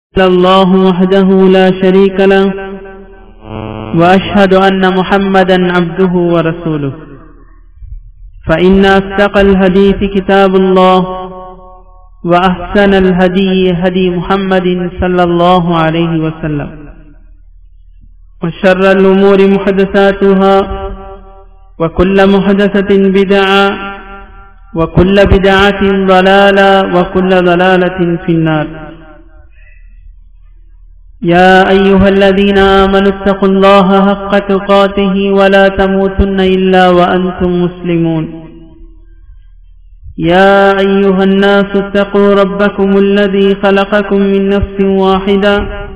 الله وحده لا شريك له وأشهد أن محمدا عبده ورسوله فإن أصدق الحديث كتاب الله وأحسن الهدي هدي محمد صلى الله عليه وسلم وشر الأمور محدثاتها وكل محدثة بدعة وكل بدعة ضلالة وكل ضلالة في النار يا أيها الذين آمنوا اتقوا الله حق تقاته ولا تموتن إلا وأنتم مسلمون يا أيها الناس اتقوا ربكم الذي خلقكم من نفس واحدة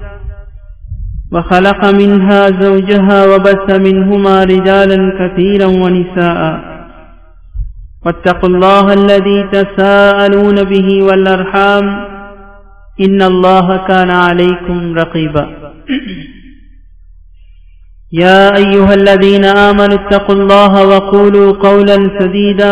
وخلق منها زوجها وبث منهما رجالا كثيرا ونساء واتقوا الله الذي تساءلون به والأرحام إن الله كان عليكم رقيبا يا أيها الذين آمنوا اتقوا الله وقولوا قولا سديدا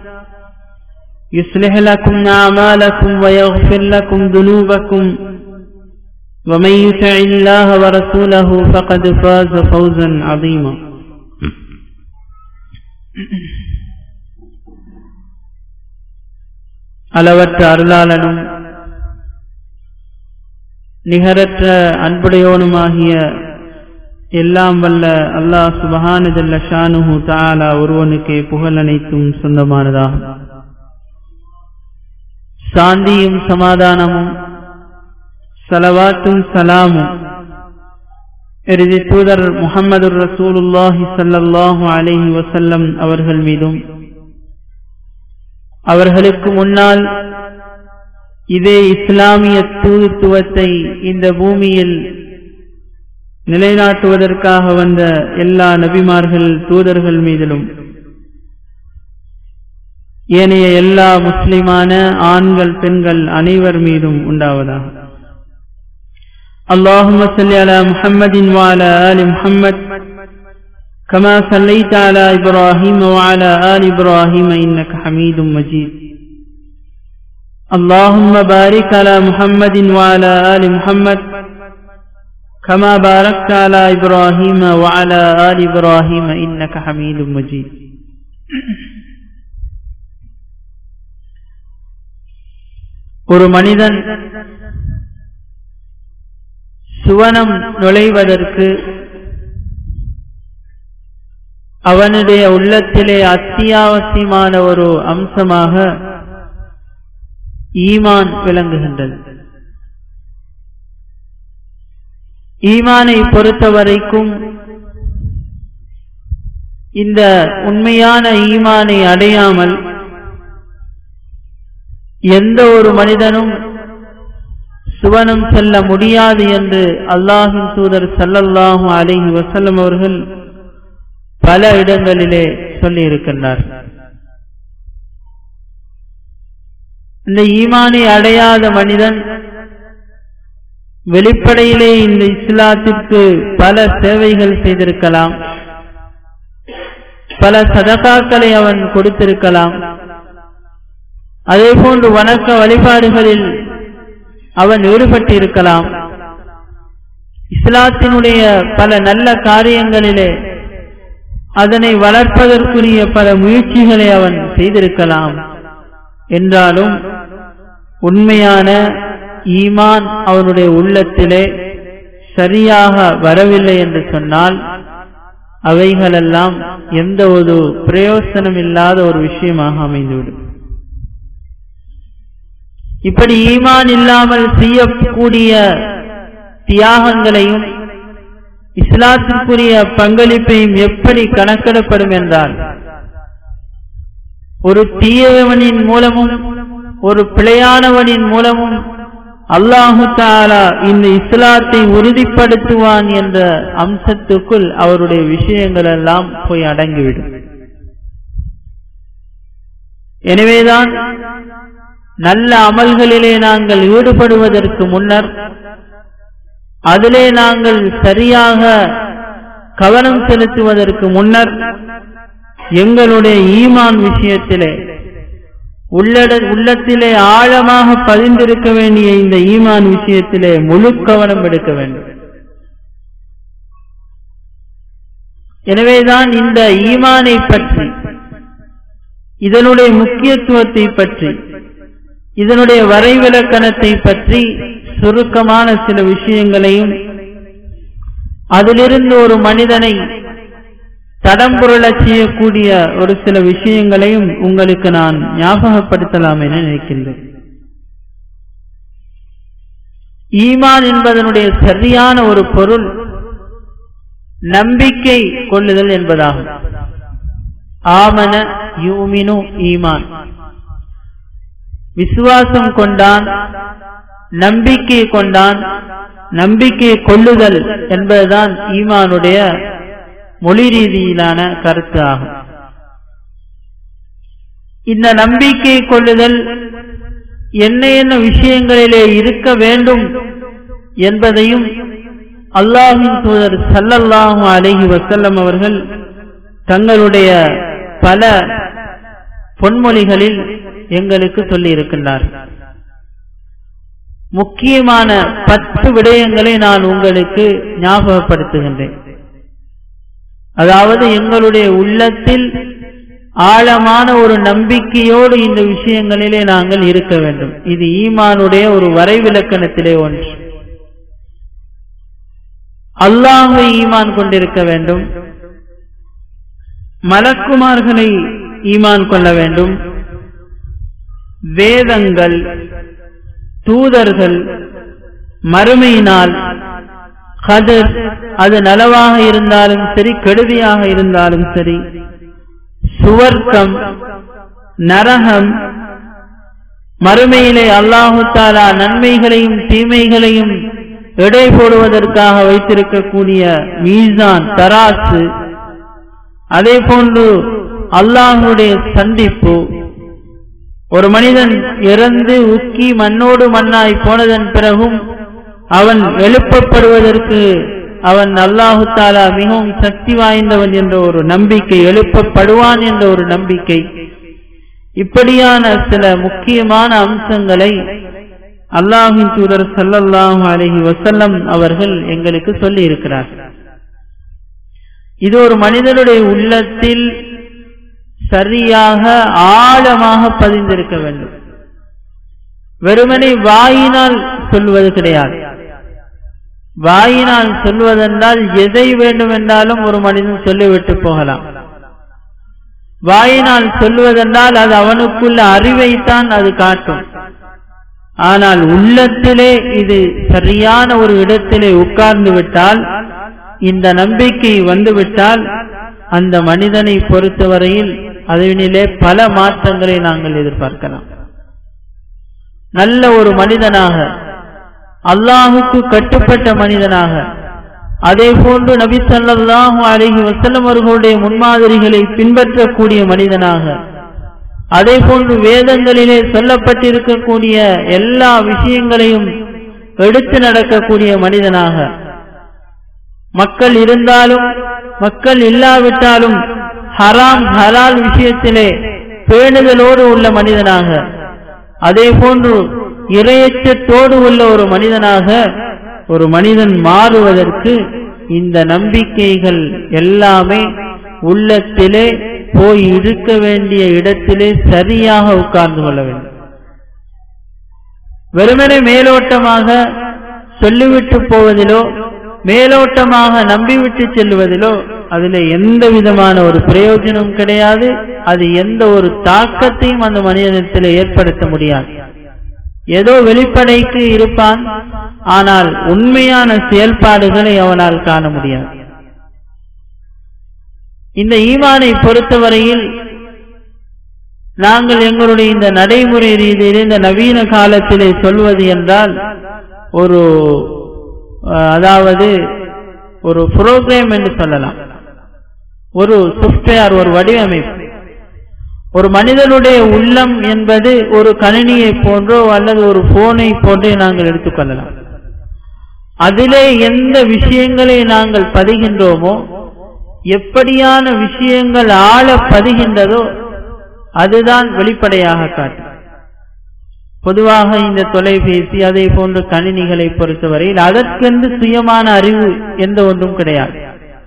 يصلح لكم أعمالكم ويغفر لكم ذنوبكم ومن يطع الله ورسوله فقد فاز فوزا عظيما அளவற்ற அருளாளனும் நிகரற்ற அன்புடையோனுமாகிய எல்லாம் வல்ல அல்லாஹ் சுபஹானஜல்ல ஷானுஹு தாலா ஒருவனுக்கே புகழ் அனைத்தும் சொந்தமானதாகும் சாந்தியும் சமாதானமும் சலவாத்தும் சலாமும் இறுதி தூதர் முகமது ரசூலுல்லாஹி சல்லாஹூ அலஹி வசல்லம் அவர்கள் மீதும் அவர்களுக்கு முன்னால் இதே இஸ்லாமிய தூதுத்துவத்தை இந்த பூமியில் நிலைநாட்டுவதற்காக வந்த எல்லா நபிமார்கள் தூதர்கள் மீதிலும் ஏனைய எல்லா முஸ்லிமான ஆண்கள் பெண்கள் அனைவர் மீதும் உண்டாவதாக اللهم صل على محمد وعلى آل محمد كما صليت على إبراهيم وعلى آل إبراهيم إنك حميد مجيد اللهم بارك على محمد وعلى آل محمد كما باركت على إبراهيم وعلى آل إبراهيم إنك حميد مجيد ஒரு மனிதன் சுவனம் நுழைவதற்கு அவனுடைய உள்ளத்திலே அத்தியாவசியமான ஒரு அம்சமாக ஈமான் விளங்குகின்றது ஈமானை பொறுத்தவரைக்கும் இந்த உண்மையான ஈமானை அடையாமல் எந்த ஒரு மனிதனும் சுவனம் செல்ல முடியாது என்று அல்லாஹின் தூதர் சல்லல்லாஹு அலிஹி வசல்லம் அவர்கள் பல இடங்களிலே சொல்லியிருக்கின்றார் இந்த ஈமானை அடையாத மனிதன் வெளிப்படையிலே இந்த இஸ்லாத்திற்கு பல சேவைகள் செய்திருக்கலாம் பல சதகாக்களை அவன் கொடுத்திருக்கலாம் அதே போன்று வணக்க வழிபாடுகளில் அவன் ஈடுபட்டிருக்கலாம் இஸ்லாத்தினுடைய பல நல்ல காரியங்களிலே அதனை வளர்ப்பதற்குரிய பல முயற்சிகளை அவன் செய்திருக்கலாம் என்றாலும் உண்மையான ஈமான் அவனுடைய உள்ளத்திலே சரியாக வரவில்லை என்று சொன்னால் அவைகளெல்லாம் எந்த ஒரு பிரயோசனம் இல்லாத ஒரு விஷயமாக அமைந்துவிடும் இப்படி ஈமான் இல்லாமல் செய்யக்கூடிய தியாகங்களையும் இஸ்லாத்திற்குரிய பங்களிப்பையும் எப்படி கணக்கிடப்படும் என்றால் ஒரு தீயவனின் மூலமும் ஒரு பிழையானவனின் மூலமும் அல்லாஹு தாலா இந்த இஸ்லாத்தை உறுதிப்படுத்துவான் என்ற அம்சத்துக்குள் அவருடைய விஷயங்கள் எல்லாம் போய் அடங்கிவிடும் எனவேதான் நல்ல அமல்களிலே நாங்கள் ஈடுபடுவதற்கு முன்னர் அதிலே நாங்கள் சரியாக கவனம் செலுத்துவதற்கு முன்னர் எங்களுடைய ஈமான் விஷயத்திலே உள்ளட உள்ளத்திலே ஆழமாக பதிந்திருக்க வேண்டிய இந்த ஈமான் விஷயத்திலே முழு கவனம் எடுக்க வேண்டும் எனவேதான் இந்த ஈமானை பற்றி இதனுடைய முக்கியத்துவத்தை பற்றி இதனுடைய வரைவிலக்கணத்தை பற்றி சுருக்கமான சில விஷயங்களையும் அதிலிருந்து ஒரு மனிதனை தடம்புரளச் செய்யக்கூடிய ஒரு சில விஷயங்களையும் உங்களுக்கு நான் ஞாபகப்படுத்தலாம் என நினைக்கின்றேன் ஈமான் என்பதனுடைய சரியான ஒரு பொருள் நம்பிக்கை கொள்ளுதல் என்பதாகும் ஆமன யூமினு ஈமான் விசுவாசம் கொண்டான் நம்பிக்கை கொண்டான் நம்பிக்கை கொள்ளுதல் என்பதுதான் ஈமானுடைய மொழி ரீதியிலான கருத்து ஆகும் இந்த நம்பிக்கை கொள்ளுதல் என்ன என்ன விஷயங்களிலே இருக்க வேண்டும் என்பதையும் அல்லாஹின் தூதர் சல்லல்லாஹு அலஹி வசல்லம் அவர்கள் தங்களுடைய பல பொன்மொழிகளில் எங்களுக்கு சொல்லி இருக்கின்றார் முக்கியமான பத்து விடயங்களை நான் உங்களுக்கு ஞாபகப்படுத்துகின்றேன் அதாவது எங்களுடைய உள்ளத்தில் ஆழமான ஒரு நம்பிக்கையோடு இந்த விஷயங்களிலே நாங்கள் இருக்க வேண்டும் இது ஈமானுடைய ஒரு வரைவிலக்கணத்திலே ஒன்று அல்லாஹை ஈமான் கொண்டிருக்க வேண்டும் மலக்குமார்களை ஈமான் கொள்ள வேண்டும் வேதங்கள் தூதர்கள் மறுமையினால் கதிர் அது நலவாக இருந்தாலும் சரி கெடுதியாக இருந்தாலும் சரி சுவர்க்கம் நரகம் மறுமையிலே அல்லாஹு தாலா நன்மைகளையும் தீமைகளையும் எடை போடுவதற்காக வைத்திருக்கக்கூடிய மீசான் தராசு அதே போன்று அல்லாஹுடைய சந்திப்பு ஒரு மனிதன் இறந்து உக்கி மண்ணோடு மண்ணாய் போனதன் பிறகும் அவன் எழுப்பப்படுவதற்கு அவன் அல்லாஹு தாலா மிகவும் சக்தி வாய்ந்தவன் என்ற ஒரு நம்பிக்கை எழுப்பப்படுவான் என்ற ஒரு நம்பிக்கை இப்படியான சில முக்கியமான அம்சங்களை அல்லாஹின் தூதர் சல்லல்லாஹு அலஹி வசல்லம் அவர்கள் எங்களுக்கு சொல்லி இருக்கிறார் இது ஒரு மனிதனுடைய உள்ளத்தில் சரியாக ஆழமாக பதிந்திருக்க வேண்டும் வெறுமனை வாயினால் சொல்வது கிடையாது வாயினால் சொல்வதென்றால் எதை வேண்டுமென்றாலும் ஒரு மனிதன் சொல்லிவிட்டு போகலாம் வாயினால் சொல்வதென்றால் அது அவனுக்குள்ள அறிவைத்தான் அது காட்டும் ஆனால் உள்ளத்திலே இது சரியான ஒரு இடத்திலே உட்கார்ந்து விட்டால் இந்த நம்பிக்கை வந்துவிட்டால் அந்த மனிதனை பொறுத்தவரையில் அதனிலே பல மாற்றங்களை நாங்கள் எதிர்பார்க்கலாம் நல்ல ஒரு மனிதனாக அல்லாஹுக்கு கட்டுப்பட்ட மனிதனாக அதே போன்று நபி சல்லாஹு அலஹி வசல்லம் அவர்களுடைய முன்மாதிரிகளை பின்பற்றக்கூடிய மனிதனாக அதே போன்று வேதங்களிலே சொல்லப்பட்டிருக்கக்கூடிய எல்லா விஷயங்களையும் எடுத்து நடக்கக்கூடிய மனிதனாக மக்கள் இருந்தாலும் மக்கள் இல்லாவிட்டாலும் ஹராம் ஹலால் விஷயத்திலே பேணுதலோடு உள்ள மனிதனாக அதே போன்று இரையச்சத்தோடு உள்ள ஒரு மனிதனாக ஒரு மனிதன் மாறுவதற்கு இந்த நம்பிக்கைகள் எல்லாமே உள்ளத்திலே போய் இருக்க வேண்டிய இடத்திலே சரியாக உட்கார்ந்து கொள்ள வேண்டும் வெறுமனே மேலோட்டமாக சொல்லிவிட்டு போவதிலோ மேலோட்டமாக நம்பிவிட்டு செல்வதிலோ அதில் எந்த விதமான ஒரு பிரயோஜனம் கிடையாது அது எந்த ஒரு தாக்கத்தையும் அந்த மனிதனத்தில் ஏற்படுத்த முடியாது ஏதோ வெளிப்படைக்கு இருப்பான் ஆனால் உண்மையான செயல்பாடுகளை அவனால் காண முடியாது இந்த ஈமானை பொறுத்தவரையில் நாங்கள் எங்களுடைய இந்த நடைமுறை ரீதியில் இந்த நவீன காலத்திலே சொல்வது என்றால் ஒரு அதாவது ஒரு புரோகிராம் என்று சொல்லலாம் ஒரு சாஃப்ட்வேர் ஒரு வடிவமைப்பு ஒரு மனிதனுடைய உள்ளம் என்பது ஒரு கணினியை போன்றோ அல்லது ஒரு போனை போன்றே நாங்கள் எடுத்துக்கொள்ளலாம் அதிலே எந்த விஷயங்களை நாங்கள் பதிகின்றோமோ எப்படியான விஷயங்கள் ஆழ பதிகின்றதோ அதுதான் வெளிப்படையாக காட்டும் பொதுவாக இந்த தொலைபேசி அதே போன்ற கணினிகளை பொறுத்தவரையில் அதற்கென்று சுயமான அறிவு எந்த ஒன்றும் கிடையாது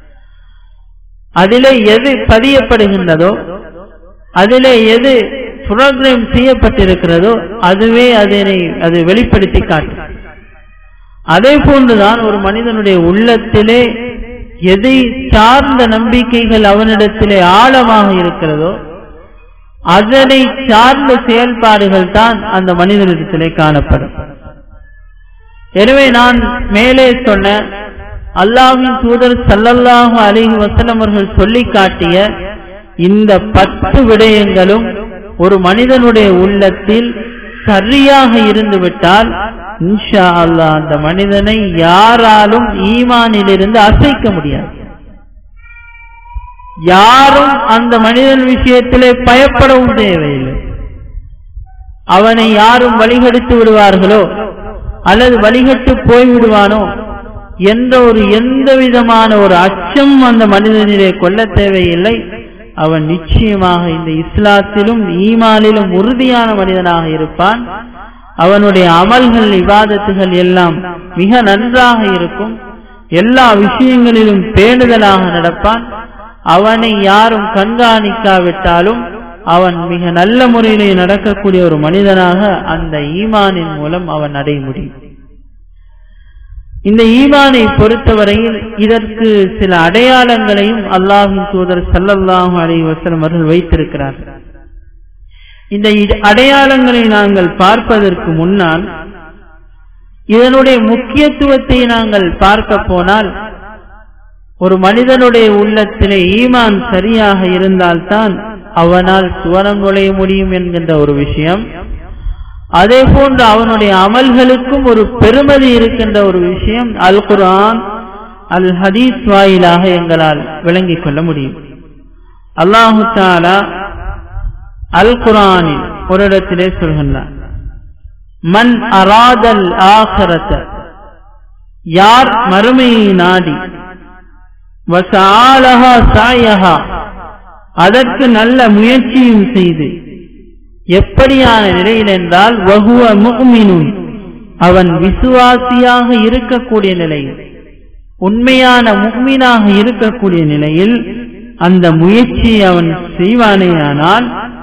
அதிலே எது பதியப்படுகின்றதோ அதிலே எது புரோகிராம் செய்யப்பட்டிருக்கிறதோ அதுவே அதனை அது வெளிப்படுத்தி காட்டும் அதே போன்றுதான் ஒரு மனிதனுடைய உள்ளத்திலே எதை சார்ந்த நம்பிக்கைகள் அவனிடத்திலே ஆழமாக இருக்கிறதோ அதனை சார்ந்த செயல்பாடுகள் தான் அந்த மனிதனிடத்திலே காணப்படும் எனவே நான் மேலே சொன்ன அல்லாஹின் தூதர் சல்லல்லாஹு அலிஹி வசலம் அவர்கள் சொல்லி காட்டிய இந்த பத்து விடயங்களும் ஒரு மனிதனுடைய உள்ளத்தில் சரியாக இருந்துவிட்டால் இன்ஷா அல்லா அந்த மனிதனை யாராலும் ஈமானிலிருந்து அசைக்க முடியாது யாரும் அந்த மனிதன் விஷயத்திலே பயப்படவும் தேவையில்லை அவனை யாரும் வழிகெடுத்து விடுவார்களோ அல்லது வழிகட்டு போய்விடுவானோ என்ற ஒரு எந்த விதமான ஒரு அச்சம் அந்த மனிதனிலே கொள்ள தேவையில்லை அவன் நிச்சயமாக இந்த இஸ்லாத்திலும் ஈமானிலும் உறுதியான மனிதனாக இருப்பான் அவனுடைய அமல்கள் விவாதத்துகள் எல்லாம் மிக நன்றாக இருக்கும் எல்லா விஷயங்களிலும் பேணுதலாக நடப்பான் அவனை யாரும் கண்காணிக்காவிட்டாலும் அவன் மிக நல்ல முறையிலே நடக்கக்கூடிய ஒரு மனிதனாக அந்த ஈமானின் மூலம் அவன் அடைய முடியும் இந்த ஈமானை பொறுத்தவரையில் இதற்கு சில அடையாளங்களையும் அல்லாஹின் தூதர் சல்லல்லாஹு அலி வசலம் அவர்கள் வைத்திருக்கிறார்கள் இந்த அடையாளங்களை நாங்கள் பார்ப்பதற்கு முன்னால் இதனுடைய முக்கியத்துவத்தை நாங்கள் பார்க்க போனால் ஒரு மனிதனுடைய உள்ளத்திலே ஈமான் சரியாக இருந்தால்தான் அவனால் சுவனம் நுழைய முடியும் என்கின்ற ஒரு விஷயம் அதே போன்று அவனுடைய அமல்களுக்கும் ஒரு பெருமதி இருக்கின்ற ஒரு விஷயம் அல் குரான் அல் ஹதீஸ் வாயிலாக எங்களால் விளங்கிக் கொள்ள முடியும் அல்லாஹு தாலா அல் குரானில் ஒரு இடத்திலே சொல்கின்றான் மன் அராதல் ஆகரத்த யார் மறுமையை நாடி வசாலஹா சாயஹா அதற்கு நல்ல முயற்சியும் செய்து எப்படியான நிலையில் என்றால் வகுவ முக்மினும் அவன் விசுவாசியாக இருக்கக்கூடிய நிலையில் உண்மையான முக்மீனாக இருக்கக்கூடிய நிலையில் அந்த முயற்சியை அவன் செய்வானேயானால்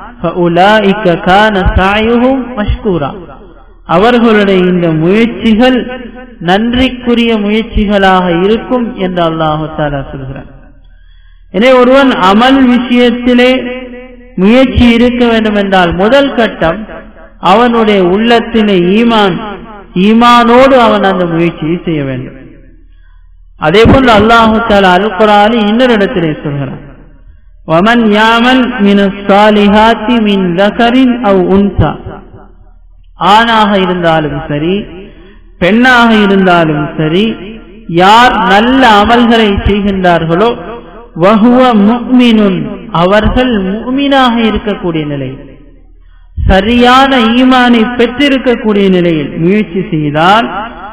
மஷ்கூரா அவர்களுடைய இந்த முயற்சிகள் நன்றிக்குரிய முயற்சிகளாக இருக்கும் என்று அல்லாஹு தாலா சொல்கிறார் எனவே ஒருவன் அமல் விஷயத்திலே முயற்சி இருக்க வேண்டும் என்றால் முதல் கட்டம் அவனுடைய உள்ளத்திலே ஈமான் ஈமானோடு அவன் அந்த முயற்சியை செய்ய வேண்டும் அதே போன்று அல்லாஹு தாலா அல் குரானி இன்னொரு இடத்திலே சொல்கிறான் ومن يعمل من الصالحات من ذكر أو أنثى ஆணாக இருந்தாலும் சரி பெண்ணாக இருந்தாலும் சரி யார் நல்ல அமல்களை செய்கின்றார்களோ வகுவ முக்மினுன் அவர்கள் முக்மினாக இருக்கக்கூடிய நிலையில் சரியான ஈமானை பெற்றிருக்கக்கூடிய நிலையில் முயற்சி செய்தால்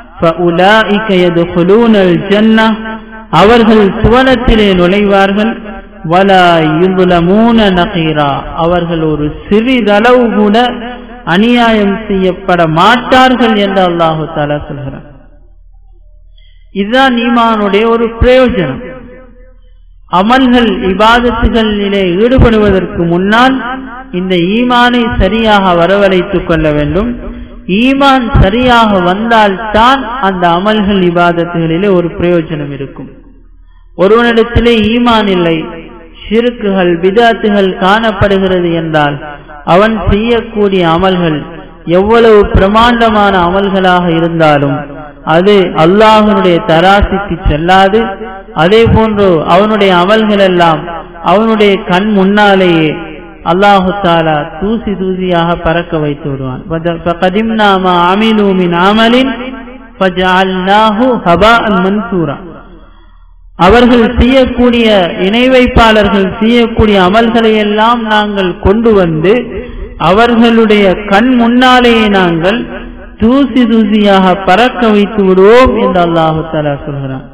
அவர்கள் சுவனத்திலே நுழைவார்கள் வலா யுதுலமூன நகீரா அவர்கள் ஒரு சிறிதளவு கூட அநியாயம் செய்யப்பட மாட்டார்கள் என்று அல்லாஹு தாலா சொல்கிறார் இதுதான் ஈமானுடைய ஒரு பிரயோஜனம் அமல்கள் இபாதத்துகளிலே ஈடுபடுவதற்கு முன்னால் இந்த ஈமானை சரியாக வரவழைத்துக் கொள்ள வேண்டும் ஈமான் சரியாக வந்தால்தான் அந்த அமல்கள் இபாதத்துகளிலே ஒரு பிரயோஜனம் இருக்கும் ஒருவனிடத்திலே ஈமான் இல்லை சிறுக்குகள் விதாத்துகள் காணப்படுகிறது என்றால் அவன் செய்யக்கூடிய அமல்கள் எவ்வளவு பிரமாண்டமான அமல்களாக இருந்தாலும் அது அல்லாஹனுடைய தராசிக்கு செல்லாது அதே போன்று அவனுடைய அமல்கள் எல்லாம் அவனுடைய கண் முன்னாலேயே அல்லாஹு தாலா தூசி தூசியாக பறக்க வைத்து விடுவான் அவர்கள் செய்யக்கூடிய இணை வைப்பாளர்கள் செய்யக்கூடிய அமல்களை எல்லாம் நாங்கள் கொண்டு வந்து அவர்களுடைய கண் முன்னாலேயே நாங்கள் தூசி தூசியாக பறக்க வைத்து விடுவோம் என்று அல்லாஹு தாலா சொல்கிறான்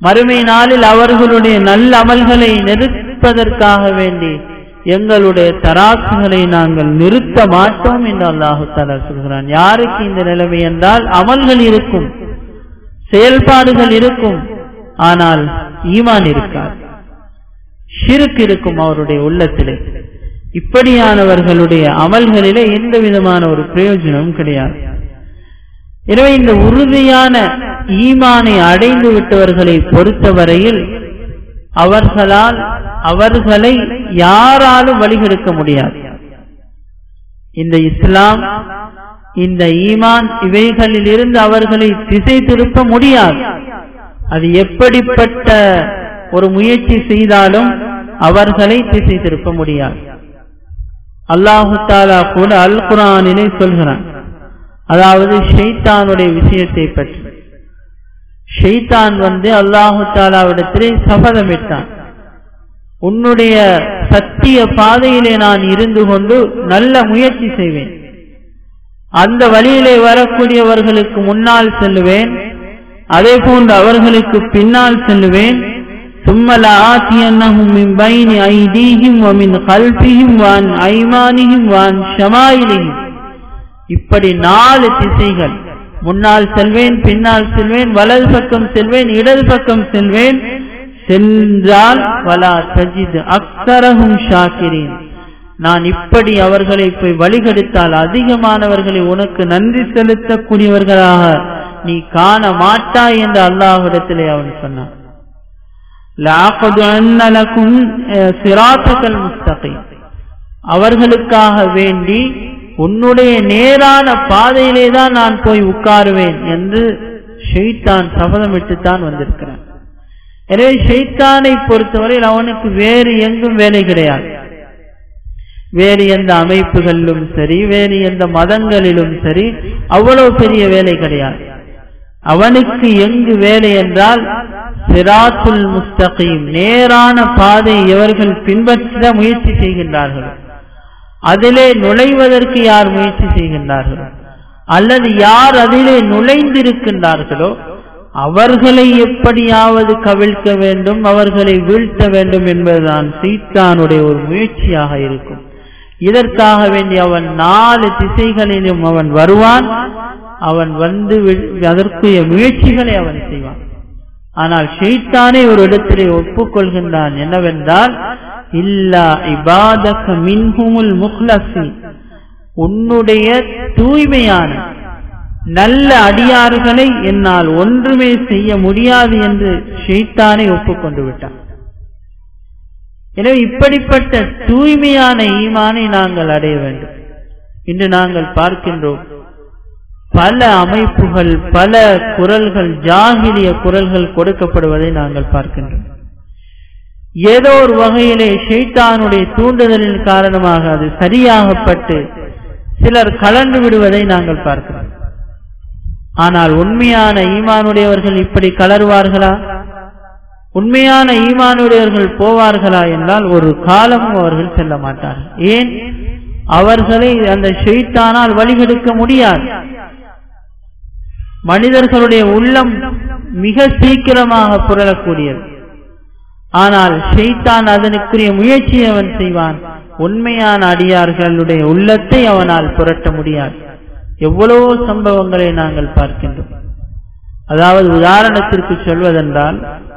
மறுமை நாளில் அவர்களுடைய நல்ல அமல்களை நிறுப்பதற்காக வேண்டி எங்களுடைய தராசுகளை நாங்கள் நிறுத்த மாட்டோம் என்று அல்லாஹு தாலா சொல்கிறான் யாருக்கு இந்த நிலைமை என்றால் அமல்கள் இருக்கும் செயல்பாடுகள் இருக்கும் ஆனால் ஈமான் இருக்காது ஷிருக்கு இருக்கும் அவருடைய உள்ளத்திலே இப்படியானவர்களுடைய அமல்களிலே எந்த விதமான ஒரு பிரயோஜனமும் கிடையாது எனவே இந்த உறுதியான ஈமானை அடைந்து விட்டவர்களை பொறுத்தவரையில் அவர்களால் அவர்களை யாராலும் வழிகெடுக்க முடியாது இந்த இஸ்லாம் இந்த ஈமான் இவைகளில் இருந்து அவர்களை திசை திருப்ப முடியாது அது எப்படிப்பட்ட ஒரு முயற்சி செய்தாலும் அவர்களை திசை திருப்ப முடியாது அல்லாஹு தாலா கூட அல் குரானினை சொல்கிறான் அதாவது ஷெய்தானுடைய விஷயத்தை பற்றி ஷெய்தான் வந்து அல்லாஹு தாலாவிடத்திலே சபதமிட்டான் உன்னுடைய சத்திய பாதையிலே நான் இருந்து கொண்டு நல்ல முயற்சி செய்வேன் அந்த வழியிலே வரக்கூடியவர்களுக்கு முன்னால் செல்லுவேன் அதே போன்று அவர்களுக்கு பின்னால் செல்லுவேன் ثم لآتينهم من بين أيديهم ومن خلفهم وعن أيمانهم وعن شمائلهم இப்படி நாலு திசைகள் முன்னால் செல்வேன் பின்னால் செல்வேன் வலது பக்கம் செல்வேன் இடது பக்கம் செல்வேன் சென்றால் வலா தஜித் அக்தரகும் ஷாக்கிரீன் நான் இப்படி அவர்களை போய் வழிகெடுத்தால் அதிகமானவர்களை உனக்கு நன்றி செலுத்தக்கூடியவர்களாக நீ காண மாட்டாய் என்று அல்லாஹிடத்திலே அவன் சொன்னான் அவர்களுக்காக வேண்டி உன்னுடைய நேரான பாதையிலே தான் நான் போய் உட்காருவேன் என்று ஷெய்தான் சபதமிட்டுத்தான் வந்திருக்கிறான் எனவே ஷெய்தானை பொறுத்தவரையில் அவனுக்கு வேறு எங்கும் வேலை கிடையாது வேறு எந்த அமைப்புகளிலும் சரி வேறு எந்த மதங்களிலும் சரி அவ்வளவு பெரிய வேலை கிடையாது அவனுக்கு எங்கு வேலை என்றால் சிராத்துல் முஸ்தகீம் நேரான பாதை எவர்கள் பின்பற்ற முயற்சி செய்கின்றார்கள் அதிலே நுழைவதற்கு யார் முயற்சி செய்கின்றார்களோ அல்லது யார் அதிலே நுழைந்திருக்கின்றார்களோ அவர்களை எப்படியாவது கவிழ்க்க வேண்டும் அவர்களை வீழ்த்த வேண்டும் என்பதுதான் சீத்தானுடைய ஒரு முயற்சியாக இருக்கும் இதற்காக வேண்டி அவன் நாலு திசைகளிலும் அவன் வருவான் அவன் வந்து அதற்குரிய முயற்சிகளை அவன் செய்வான் ஆனால் ஷெய்தானே ஒரு இடத்திலே ஒப்புக்கொள்கின்றான் என்னவென்றால் இல்லா இபாதக மின்ஹுமுல் முஹ்லசி உன்னுடைய தூய்மையான நல்ல அடியார்களை என்னால் ஒன்றுமே செய்ய முடியாது என்று ஷெய்தானை ஒப்புக்கொண்டு விட்டான் எனவே இப்படிப்பட்ட தூய்மையான ஈமானை நாங்கள் அடைய வேண்டும் இன்று நாங்கள் பார்க்கின்றோம் பல அமைப்புகள் பல குரல்கள் ஜாகிலிய குரல்கள் கொடுக்கப்படுவதை நாங்கள் பார்க்கின்றோம் ஏதோ ஒரு வகையிலே ஷெய்தானுடைய தூண்டுதலின் காரணமாக அது சரியாகப்பட்டு சிலர் கலந்து விடுவதை நாங்கள் பார்க்கிறோம் ஆனால் உண்மையான ஈமானுடையவர்கள் இப்படி கலருவார்களா உண்மையான ஈமானுடையவர்கள் போவார்களா என்றால் ஒரு காலமும் அவர்கள் செல்ல மாட்டார்கள் ஏன் அவர்களை அந்த ஷெய்தானால் வழிகெடுக்க முடியாது மனிதர்களுடைய உள்ளம் மிக சீக்கிரமாக புரளக்கூடியது ஆனால் ஷெய்தான் அதனுக்குரிய முயற்சியை அவன் செய்வான் உண்மையான அடியார்களுடைய உள்ளத்தை அவனால் புரட்ட முடியாது எவ்வளவோ சம்பவங்களை நாங்கள் பார்க்கின்றோம் அதாவது உதாரணத்திற்கு சொல்வதென்றால்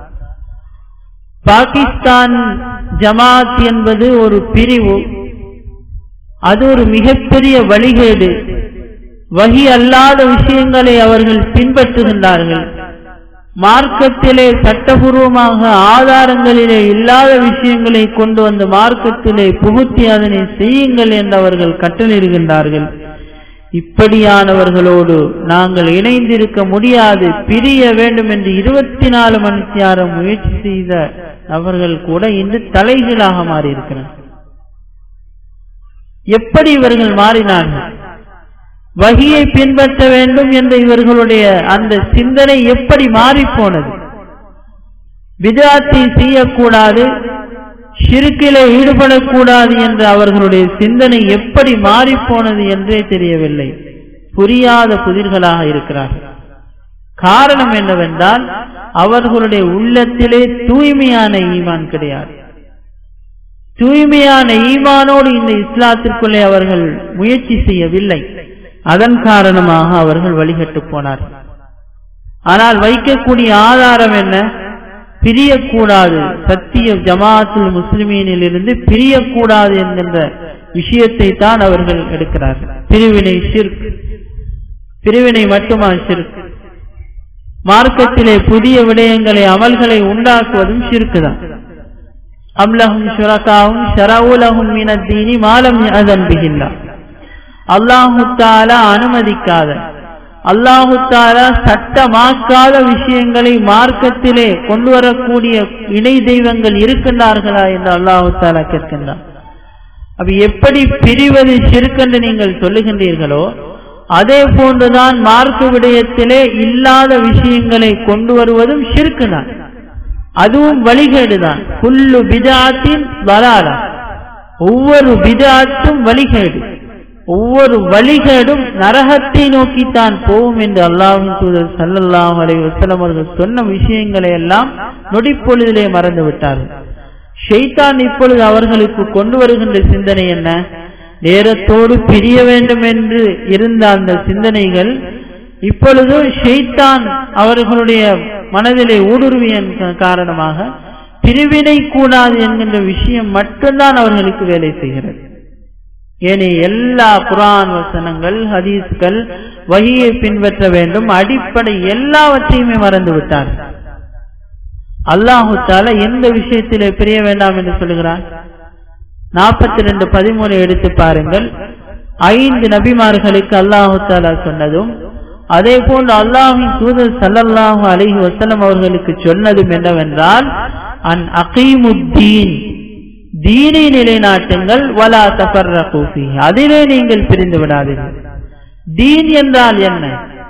பாகிஸ்தான் ஜமாத் என்பது ஒரு பிரிவு அது ஒரு மிகப்பெரிய வழிகேடு வகி அல்லாத விஷயங்களை அவர்கள் பின்பற்றுகின்றார்கள் மார்க்கத்திலே சட்டபூர்வமாக ஆதாரங்களிலே இல்லாத விஷயங்களை கொண்டு வந்து மார்க்கத்திலே புகுத்தி அதனை செய்யுங்கள் என்று அவர்கள் கட்டளிடுகின்றார்கள் இப்படியானவர்களோடு நாங்கள் இணைந்திருக்க முடியாது பிரிய வேண்டும் என்று இருபத்தி நாலு மணி நேரம் முயற்சி செய்த அவர்கள் கூட இன்று தலைகீழாக மாறியிருக்கிறார் எப்படி இவர்கள் மாறினார்கள் வகியை பின்பற்ற வேண்டும் என்ற இவர்களுடைய அந்த சிந்தனை எப்படி மாறிப்போனது விதாத்தை செய்யக்கூடாது ஷிருக்கிலே ஈடுபடக்கூடாது என்ற அவர்களுடைய சிந்தனை எப்படி மாறிப்போனது என்றே தெரியவில்லை புரியாத புதிர்களாக இருக்கிறார்கள் காரணம் என்னவென்றால் அவர்களுடைய உள்ளத்திலே தூய்மையான ஈமான் கிடையாது தூய்மையான ஈமானோடு இந்த இஸ்லாத்திற்குள்ளே அவர்கள் முயற்சி செய்யவில்லை அதன் காரணமாக அவர்கள் வழிகட்டு போனார்கள் ஆனால் வைக்கக்கூடிய ஆதாரம் என்ன பிரியக்கூடாது சத்திய ஜமாத்துல் முஸ்லிமீனில் இருந்து பிரியக்கூடாது என்கின்ற விஷயத்தை தான் அவர்கள் எடுக்கிறார்கள் பிரிவினை ஷிர்க் பிரிவினை மட்டுமா ஷிர்க் மார்க்கத்திலே புதிய விடயங்களை அமல்களை உண்டாக்குவதும் ஷிர்க்கு தான் அம்லஹும் ஷுரகாவும் ஷரவுலஹும் மினத்தீனி மாலம் அதன் பிகில்லா அல்லாஹு தாலா அனுமதிக்காத அல்லாஹு தாலா சட்டமாக்காத விஷயங்களை மார்க்கத்திலே கொண்டு வரக்கூடிய இணை தெய்வங்கள் இருக்கின்றார்களா என்று அல்லாஹு தாலா கேட்கின்றார் அப்ப எப்படி பிரிவது சிறுக்கென்று நீங்கள் சொல்லுகின்றீர்களோ அதே போன்றுதான் மார்க்க விடயத்திலே இல்லாத விஷயங்களை கொண்டு வருவதும் ஷிர்க்குதான் அதுவும் வழிகேடுதான் புல்லு பிதாத்தின் வராலா ஒவ்வொரு பிதாத்தும் வழிகேடு ஒவ்வொரு வழிகேடும் நரகத்தை நோக்கித்தான் போகும் என்று அல்லாஹின் தூதர் சல்லல்லாஹ் அலை வசலம் அவர்கள் சொன்ன விஷயங்களை எல்லாம் நொடிப்பொழுதிலே மறந்து விட்டார்கள் ஷெய்தான் இப்பொழுது அவர்களுக்கு கொண்டு வருகின்ற சிந்தனை என்ன நேரத்தோடு பிரிய வேண்டும் என்று இருந்த அந்த சிந்தனைகள் இப்பொழுது ஷெய்தான் அவர்களுடைய மனதிலே ஊடுருவியன் காரணமாக பிரிவினை கூடாது என்கின்ற விஷயம் மட்டும்தான் அவர்களுக்கு வேலை செய்கிறது ஏனைய எல்லா குரான் வசனங்கள் ஹதீஸ்கள் வகியை பின்பற்ற வேண்டும் அடிப்படை எல்லாவற்றையுமே மறந்து விட்டார் அல்லாஹு தால எந்த விஷயத்திலே பிரிய வேண்டாம் என்று சொல்கிறார் நாற்பத்தி ரெண்டு பதிமூணு எடுத்து பாருங்கள் ஐந்து நபிமார்களுக்கு அல்லாஹு தாலா சொன்னதும் அதே போன்று அல்லாஹின் தூதர் சல்லல்லாஹு அலிஹி வசலம் அவர்களுக்கு சொன்னதும் என்னவென்றால் அன் அகீமுத்தீன் தீனை நிலைநாட்டுங்கள் வலா தபர்ர கூஃபி அதிலே நீங்கள் பிரிந்து விடாதீர்கள் தீன் என்றால் என்ன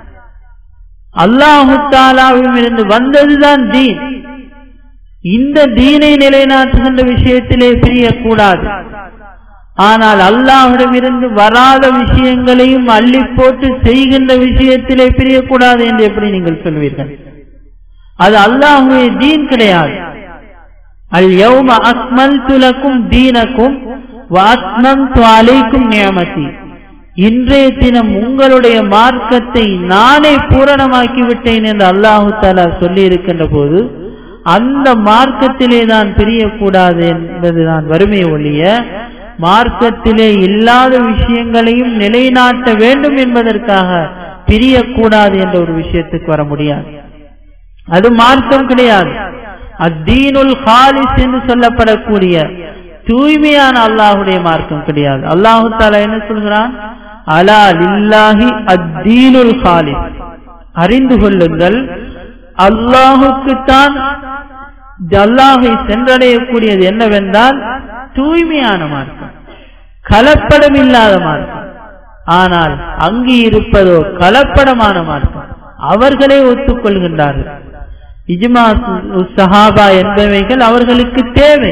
அல்லாஹு தாலாவும் இருந்து வந்ததுதான் தீன் இந்த தீனை நிலைநாட்டுகின்ற விஷயத்திலே பிரியக்கூடாது ஆனால் அல்லாஹிடமிருந்து வராத விஷயங்களையும் அள்ளி போட்டு செய்கின்ற விஷயத்திலே பிரியக்கூடாது என்று எப்படி நீங்கள் சொல்வீர்கள் அது அல்லாஹுடைய தீன் கிடையாது அல் யௌம அக்மல் துலக்கும் தீனக்கும் வாத்மம் துவாலைக்கும் நியமதி இன்றைய தினம் உங்களுடைய மார்க்கத்தை நானே பூரணமாக்கி விட்டேன் என்று அல்லாஹு தாலா சொல்லி இருக்கின்ற போது அந்த மார்க்கத்திலே தான் பிரியக்கூடாது என்பதுதான் வறுமை ஒழிய மார்க்கத்திலே இல்லாத விஷயங்களையும் நிலைநாட்ட வேண்டும் என்பதற்காக பிரியக்கூடாது என்ற ஒரு விஷயத்துக்கு வர முடியாது அது மார்க்கம் கிடையாது அத்தீனுல் ஹாலிஸ் என்று சொல்லப்படக்கூடிய தூய்மையான அல்லாஹுடைய மார்க்கம் கிடையாது அல்லாஹு தாலா என்ன சொல்கிறான் அலா லில்லாஹி அத்தீனுல் ஹாலிஸ் அறிந்து கொள்ளுங்கள் அல்லாஹுக்குத்தான் அல்லாஹை சென்றடையக்கூடியது என்னவென்றால் தூய்மையான மார்க்கம் கலப்படம் இல்லாத மார்க்கம் ஆனால் அங்கு இருப்பதோ கலப்படமான மார்க்கம் அவர்களே ஒத்துக்கொள்கின்றார்கள் இஜ்மா சஹாபா என்பவைகள் அவர்களுக்கு தேவை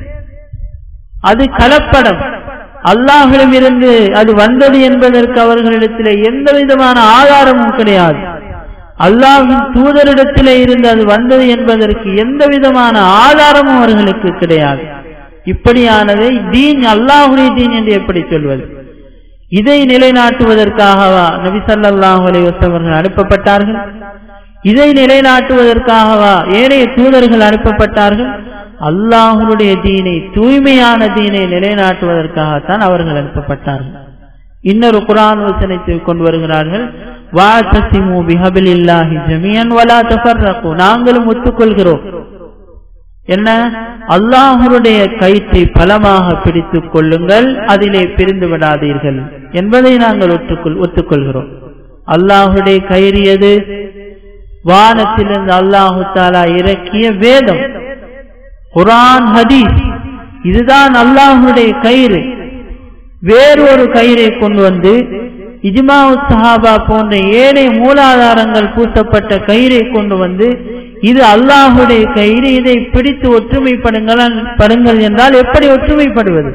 அது கலப்படம் அல்லாஹிடம் இருந்து அது வந்தது என்பதற்கு அவர்களிடத்திலே எந்த விதமான ஆதாரமும் கிடையாது அல்லாஹின் தூதரிடத்திலே இருந்து அது வந்தது என்பதற்கு எந்த விதமான ஆதாரமும் அவர்களுக்கு கிடையாது இப்படியானதை தீன் அல்லாஹுடைய தீன் என்று எப்படி சொல்வது இதை நிலைநாட்டுவதற்காகவா நபி சல்லாஹூ அலைவசவர்கள் அனுப்பப்பட்டார்கள் இதை நிலைநாட்டுவதற்காகவா ஏனைய தூதர்கள் அனுப்பப்பட்டார்கள் அல்லாஹனுடைய தீனை தூய்மையான தீனை நிலைநாட்டுவதற்காகத்தான் அவர்கள் அனுப்பப்பட்டார்கள் இன்னொரு குரான் வசனத்தை கொண்டு வருகிறார்கள் வாத்தசிமு பிஹபிலில்லாஹி ஜமியன் வலா தஃபர்ரகு நாங்களும் ஒத்துக்கொள்கிறோம் என்ன அல்லாஹருடைய கயிற்றை பலமாக பிடித்துக் கொள்ளுங்கள் அதிலே பிரிந்து விடாதீர்கள் என்பதை நாங்கள் ஒத்துக்கொள் ஒத்துக்கொள்கிறோம் அல்லாஹுடைய கயிறு எது வானத்திலிருந்து அல்லாஹு தாலா இறக்கிய வேதம் குரான் ஹதீஸ் இதுதான் அல்லாஹுடைய கயிறு வேறொரு கயிறை கொண்டு வந்து இஜ்மா சஹாபா போன்ற ஏழை மூலாதாரங்கள் பூசப்பட்ட கயிறை கொண்டு வந்து இது அல்லாஹுடைய கயிறு இதை பிடித்து ஒற்றுமைப்படுங்கள் படுங்கள் என்றால் எப்படி ஒற்றுமைப்படுவது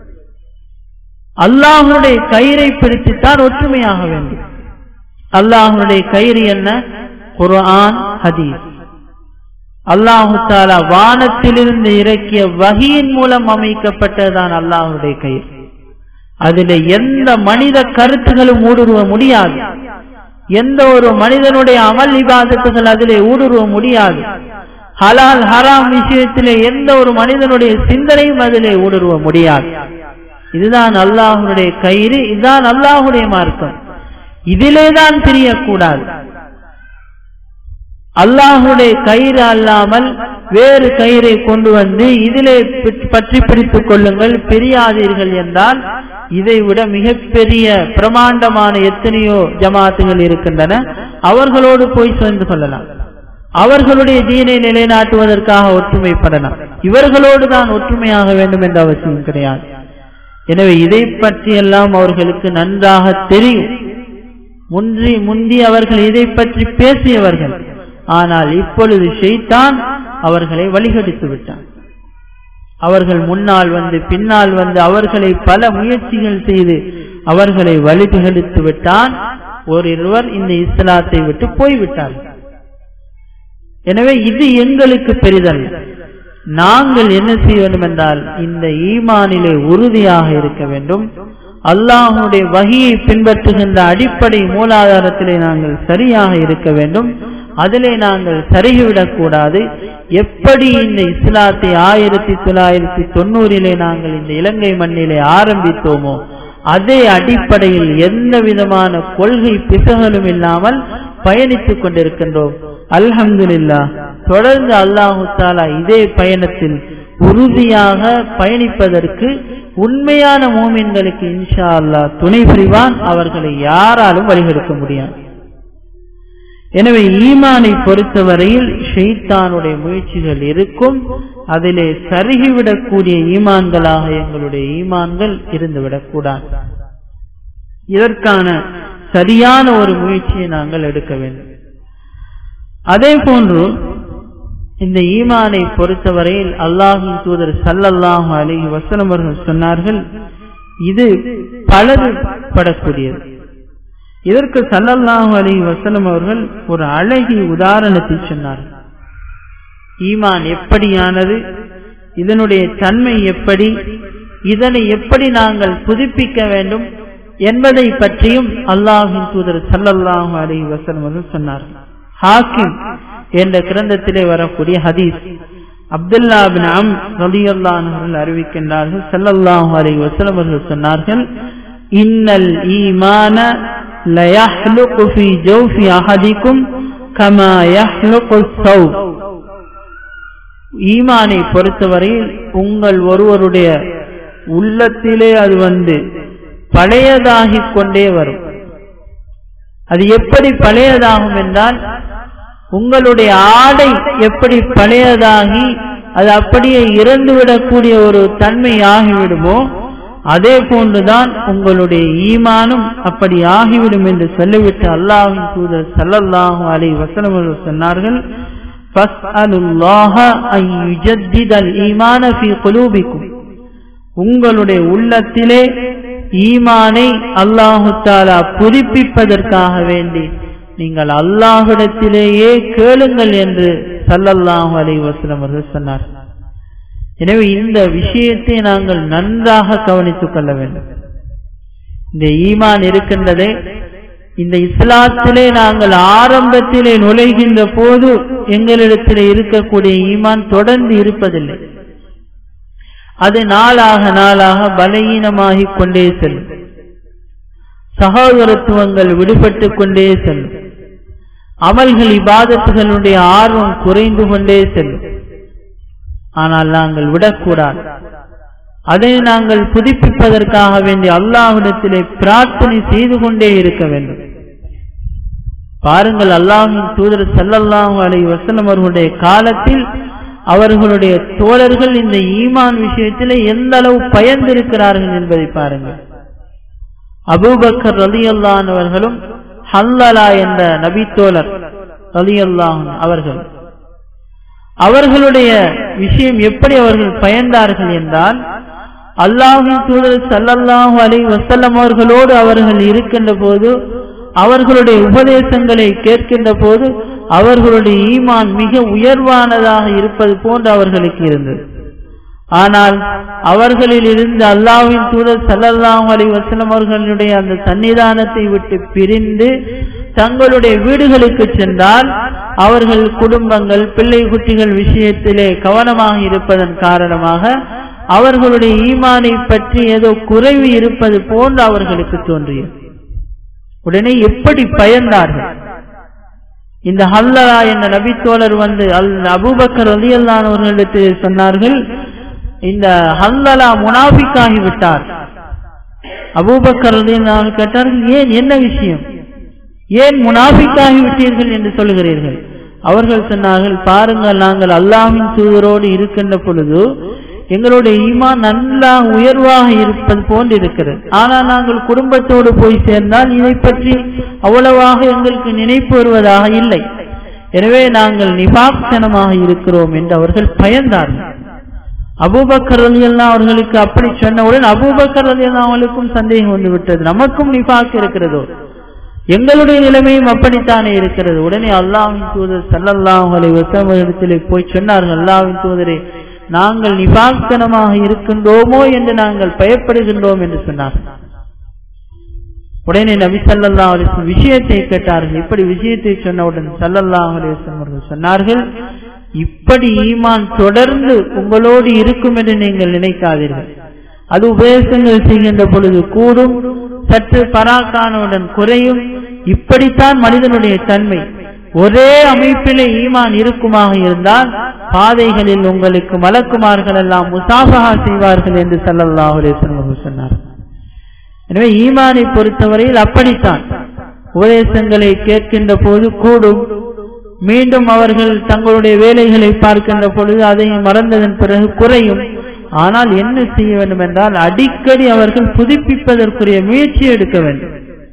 அல்லாஹுடைய கயிறை பிடித்துத்தான் ஒற்றுமையாக வேண்டும் அல்லாஹுடைய கயிறு என்ன குர்ஆன் ஹதீஸ் அல்லாஹு தாலா வானத்திலிருந்து இறக்கிய வகையின் மூலம் அமைக்கப்பட்டதுதான் அல்லாஹுடைய கயிறு அதில் எந்த மனித கருத்துகளும் ஊடுருவ முடியாது எந்த ஒரு மனிதனுடைய அமல் விவாதத்துகள் அதிலே ஊடுருவ முடியாது ஹலால் ஹராம் விஷயத்திலே எந்த ஒரு மனிதனுடைய சிந்தனையும் அதிலே ஊடுருவ முடியாது இதுதான் அல்லாஹுடைய கயிறு இதுதான் அல்லாஹுடைய மார்க்கம் இதிலே தான் பிரியக்கூடாது அல்லாஹுடைய கயிறு அல்லாமல் வேறு கயிறை கொண்டு வந்து இதிலே பற்றி பிடித்துக் கொள்ளுங்கள் பெரியாதீர்கள் என்றால் இதை விட மிகப்பெரிய பிரமாண்டமான எத்தனையோ ஜமாத்துகள் இருக்கின்றன அவர்களோடு போய் சேர்ந்து கொள்ளலாம் அவர்களுடைய தீனை நிலைநாட்டுவதற்காக ஒற்றுமைப்படலாம் இவர்களோடு தான் ஒற்றுமையாக வேண்டும் என்ற அவசியம் கிடையாது எனவே இதை பற்றியெல்லாம் அவர்களுக்கு நன்றாக தெரியும் முன்றி முந்தி அவர்கள் இதை பற்றி பேசியவர்கள் ஆனால் இப்பொழுது ஷெய்தான் அவர்களை வழிகடித்து விட்டான் அவர்கள் முன்னால் வந்து பின்னால் வந்து அவர்களை பல முயற்சிகள் செய்து அவர்களை வழிகடித்து விட்டான் ஒருவர் இந்த இஸ்லாத்தை விட்டு போய்விட்டார்கள் எனவே இது எங்களுக்கு பெரிதல்ல நாங்கள் என்ன செய்ய வேண்டும் என்றால் இந்த ஈமானிலே உறுதியாக இருக்க வேண்டும் அல்லாஹுடைய வகையை பின்பற்றுகின்ற அடிப்படை மூலாதாரத்திலே நாங்கள் சரியாக இருக்க வேண்டும் அதிலே நாங்கள் சருகிவிடக் கூடாது எப்படி இந்த இஸ்லாத்தை ஆயிரத்தி தொள்ளாயிரத்தி தொண்ணூறிலே நாங்கள் இந்த இலங்கை மண்ணிலே ஆரம்பித்தோமோ அதே அடிப்படையில் எந்த விதமான கொள்கை பிசகலும் இல்லாமல் பயணித்துக் கொண்டிருக்கின்றோம் அல்ஹம்துலில்லா தொடர்ந்து அல்லாஹு தாலா இதே பயணத்தில் உறுதியாக பயணிப்பதற்கு உண்மையான மூமின்களுக்கு இன்ஷா அல்லா துணை புரிவான் அவர்களை யாராலும் வழிகெடுக்க முடியாது எனவே ஈமானை பொறுத்தவரையில் ஷெய்தானுடைய முயற்சிகள் இருக்கும் அதிலே சருகிவிடக்கூடிய ஈமான்களாக எங்களுடைய ஈமான்கள் இருந்துவிடக்கூடாது இதற்கான சரியான ஒரு முயற்சியை நாங்கள் எடுக்க வேண்டும் அதே போன்று இந்த ஈமானை பொறுத்தவரையில் அல்லாஹின் தூதர் சல்லல்லாஹு அலிஹி வசனம் அவர்கள் சொன்னார்கள் இது பலது படக்கூடியது இதற்கு சல்லல்லாஹு அலி வசலம் அவர்கள் ஒரு அழகிய உதாரணத்தை சொன்னார்கள் ஈமான் எப்படியானது இதனுடைய தன்மை எப்படி இதனை எப்படி நாங்கள் புதுப்பிக்க வேண்டும் என்பதை பற்றியும் அல்லாஹின் தூதர் சல்லல்லாஹு அலி வசலம் அவர்கள் சொன்னார்கள் ஹாக்கிம் என்ற கிரந்தத்திலே வரக்கூடிய ஹதீஸ் அப்துல்லா பின் அம் ரலியல்லான் அறிவிக்கின்றார்கள் சல்லல்லாஹு அலி வசலம் அவர்கள் சொன்னார்கள் இன்னல் ஈமான ليحلق في جوف أحدكم كما يحلق الثوب ஈமானை பொறுத்தவரையில் உங்கள் ஒருவருடைய உள்ளத்திலே அது வந்து பழையதாகிக் கொண்டே வரும் அது எப்படி பழையதாகும் என்றால் உங்களுடைய ஆடை எப்படி பழையதாகி அது அப்படியே இறந்துவிடக்கூடிய ஒரு தன்மை ஆகிவிடுமோ அதே போன்றுதான் உங்களுடைய ஈமானும் அப்படி ஆகிவிடும் என்று சொல்லிவிட்டு அல்லாஹின் தூதர் சல்லல்லாஹு அலை வசனம் சொன்னார்கள் உங்களுடைய உள்ளத்திலே ஈமானை அல்லாஹு தாலா புதுப்பிப்பதற்காக வேண்டி நீங்கள் அல்லாஹிடத்திலேயே கேளுங்கள் என்று சல்லல்லாஹு அலை வசனம் அவர்கள் சொன்னார்கள் எனவே இந்த விஷயத்தை நாங்கள் நன்றாக கவனித்துக் கொள்ள வேண்டும் இந்த ஈமான் இருக்கின்றதே இந்த இஸ்லாத்திலே நாங்கள் ஆரம்பத்திலே நுழைகின்ற போது எங்களிடத்திலே இருக்கக்கூடிய ஈமான் தொடர்ந்து இருப்பதில்லை அது நாளாக நாளாக பலகீனமாகிக் கொண்டே செல்லும் சகோதரத்துவங்கள் விடுபட்டு கொண்டே செல்லும் அமல்கள் இபாதத்துகளுடைய ஆர்வம் குறைந்து கொண்டே செல்லும் ஆனால் நாங்கள் விடக்கூடாது அதை நாங்கள் புதுப்பிப்பதற்காக வேண்டிய அல்லாஹிடத்திலே பிரார்த்தனை செய்து கொண்டே இருக்க வேண்டும் பாருங்கள் அல்லாஹின் தூதர் சல்லல்லாஹு அலை வசலம் அவர்களுடைய காலத்தில் அவர்களுடைய தோழர்கள் இந்த ஈமான் விஷயத்திலே எந்த அளவு பயந்திருக்கிறார்கள் என்பதை பாருங்கள் அபூபக்கர் ரலி அவர்களும் ஹல்லலா என்ற நபி தோழர் ரலி அவர்கள் அவர்களுடைய விஷயம் எப்படி அவர்கள் பயந்தார்கள் என்றால் அல்லாஹின் தூதர் சல்லல்லாஹு அலை வசல்லம் அவர்களோடு அவர்கள் இருக்கின்ற போது அவர்களுடைய உபதேசங்களை கேட்கின்ற போது அவர்களுடைய ஈமான் மிக உயர்வானதாக இருப்பது போன்று அவர்களுக்கு இருந்தது ஆனால் அவர்களில் இருந்து அல்லாவின் தூதர் சல்லல்லாஹு அலைஹி வஸல்லம் அவர்களுடைய அந்த சன்னிதானத்தை விட்டு பிரிந்து தங்களுடைய வீடுகளுக்கு சென்றால் அவர்கள் குடும்பங்கள் பிள்ளை குட்டிகள் விஷயத்திலே கவனமாக இருப்பதன் காரணமாக அவர்களுடைய ஈமானை பற்றி ஏதோ குறைவு இருப்பது போன்று அவர்களுக்கு தோன்றியது உடனே எப்படி பயந்தார்கள் இந்த ஹல்லரா என்ற நபித்தோழர் வந்து அல் அபூபக்கர் ரலியல்லானவர்களிடத்தில் சொன்னார்கள் இந்த ஹல்லலா முனாபிக்காகி விட்டார் அபூபக்கர் ரலியல்லாஹு கேட்டார்கள் ஏன் என்ன விஷயம் ஏன் முனாபிக்காகி விட்டீர்கள் என்று சொல்லுகிறீர்கள் அவர்கள் சொன்னார்கள் பாருங்கள் நாங்கள் அல்லாஹ்வின் தூதரோடு இருக்கின்ற பொழுது எங்களுடைய ஈமான் நல்லா உயர்வாக இருப்பது போன்று இருக்கிறது ஆனால் நாங்கள் குடும்பத்தோடு போய் சேர்ந்தால் இதை பற்றி அவ்வளவாக எங்களுக்கு நினைப்பு வருவதாக இல்லை எனவே நாங்கள் நிபாக்சனமாக இருக்கிறோம் என்று அவர்கள் பயந்தார்கள் அபூபக்கர் அலியல்லாம் அவர்களுக்கு அப்படி சொன்னவுடன் அபூபக்கர் அலியல்லாம் அவர்களுக்கும் சந்தேகம் வந்து விட்டது நமக்கும் நிபாக் இருக்கிறதோ எங்களுடைய நிலைமையும் அப்படித்தானே இருக்கிறது உடனே அல்லாவின் தூதர் சல்லல்லாஹு அலைஹி வஸல்லம் போய் சொன்னார்கள் அல்லாவின் தூதரே நாங்கள் நிபாக்தனமாக இருக்கின்றோமோ என்று நாங்கள் பயப்படுகின்றோம் என்று சொன்னார்கள் உடனே நபி சல்லல்லாஹு அலைஹி வஸல்லம் விஷயத்தை கேட்டார்கள் இப்படி விஷயத்தை சொன்னவுடன் சல்லல்லாஹு அலைஹி வஸல்லம் அவர்கள் சொன்னார்கள் இப்படி ஈமான் தொடர்ந்து உங்களோடு இருக்கும் என்று நீங்கள் நினைக்காதீர்கள் அது உபதேசங்கள் செய்கின்ற பொழுது கூடும் சற்று பராக்கானவுடன் குறையும் இப்படித்தான் மனிதனுடைய தன்மை ஒரே அமைப்பிலே ஈமான் இருக்குமாக இருந்தால் பாதைகளில் உங்களுக்கு மலக்குமார்கள் எல்லாம் முசாஃபகா செய்வார்கள் என்று சல்லல்லாஹு அலைஹி வஸல்லம் சொன்னார் எனவே ஈமானை பொறுத்தவரையில் அப்படித்தான் உபதேசங்களை கேட்கின்ற போது கூடும் மீண்டும் அவர்கள் தங்களுடைய வேலைகளை பார்க்கின்ற பொழுது அதை மறந்ததன் பிறகு குறையும் ஆனால் என்ன செய்ய வேண்டும் என்றால் அடிக்கடி அவர்கள் புதுப்பிப்பதற்குரிய முயற்சி எடுக்க வேண்டும்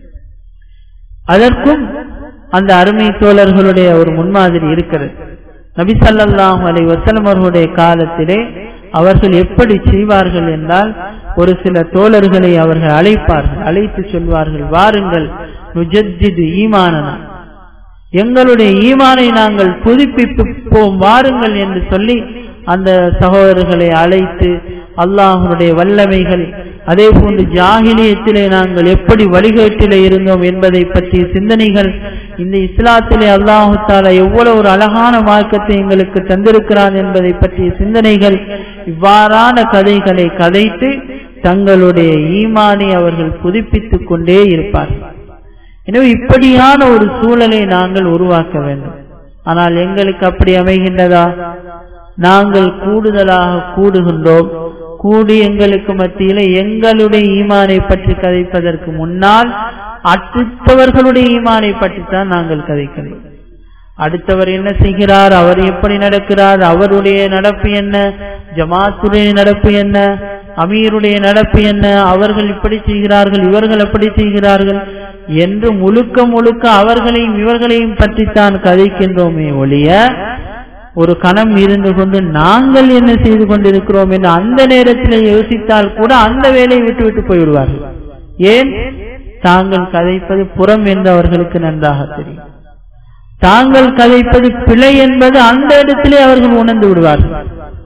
அதற்கும் அந்த அருமை தோழர்களுடைய ஒரு முன்மாதிரி இருக்கிறது நபி சல்லாஹூ அலை வசலம் அவர்களுடைய காலத்திலே அவர்கள் எப்படி செய்வார்கள் என்றால் ஒரு சில தோழர்களை அவர்கள் அழைப்பார்கள் அழைத்து சொல்வார்கள் வாருங்கள் நுஜஜிது ஈமானனா எங்களுடைய ஈமானை நாங்கள் புதுப்பிப்போம் வாருங்கள் என்று சொல்லி அந்த சகோதரர்களை அழைத்து அல்லாஹனுடைய வல்லமைகள் அதே போன்று ஜாகிலியத்திலே நாங்கள் எப்படி வழிகேட்டிலே இருந்தோம் என்பதை பற்றிய சிந்தனைகள் இந்த இஸ்லாத்திலே அல்லாஹு தாலா எவ்வளவு ஒரு அழகான மார்க்கத்தை எங்களுக்கு தந்திருக்கிறான் என்பதை பற்றிய சிந்தனைகள் இவ்வாறான கதைகளை கதைத்து தங்களுடைய ஈமானை அவர்கள் புதுப்பித்துக் கொண்டே இருப்பார்கள் எனவே இப்படியான ஒரு சூழலை நாங்கள் உருவாக்க வேண்டும் ஆனால் எங்களுக்கு அப்படி அமைகின்றதா நாங்கள் கூடுதலாக கூடுகின்றோம் கூடி எங்களுக்கு மத்தியில எங்களுடைய ஈமானை பற்றி கதைப்பதற்கு முன்னால் அடுத்தவர்களுடைய ஈமானை பற்றித்தான் நாங்கள் கதைக்கிறோம் அடுத்தவர் என்ன செய்கிறார் அவர் எப்படி நடக்கிறார் அவருடைய நடப்பு என்ன ஜமாத்துடைய நடப்பு என்ன அமீருடைய நடப்பு என்ன அவர்கள் இப்படி செய்கிறார்கள் இவர்கள் அப்படி செய்கிறார்கள் என்று முழுக்க முழுக்க அவர்களையும் இவர்களையும் பற்றித்தான் கதைக்கின்றோமே ஒழிய ஒரு கணம் இருந்து கொண்டு நாங்கள் என்ன செய்து கொண்டிருக்கிறோம் என்று அந்த நேரத்தில் யோசித்தால் கூட அந்த வேலையை விட்டு விட்டு போய்விடுவார்கள் ஏன் தாங்கள் கதைப்பது புறம் என்று அவர்களுக்கு நன்றாக தெரியும் தாங்கள் கதைப்பது பிழை என்பது அந்த இடத்திலே அவர்கள் உணர்ந்து விடுவார்கள்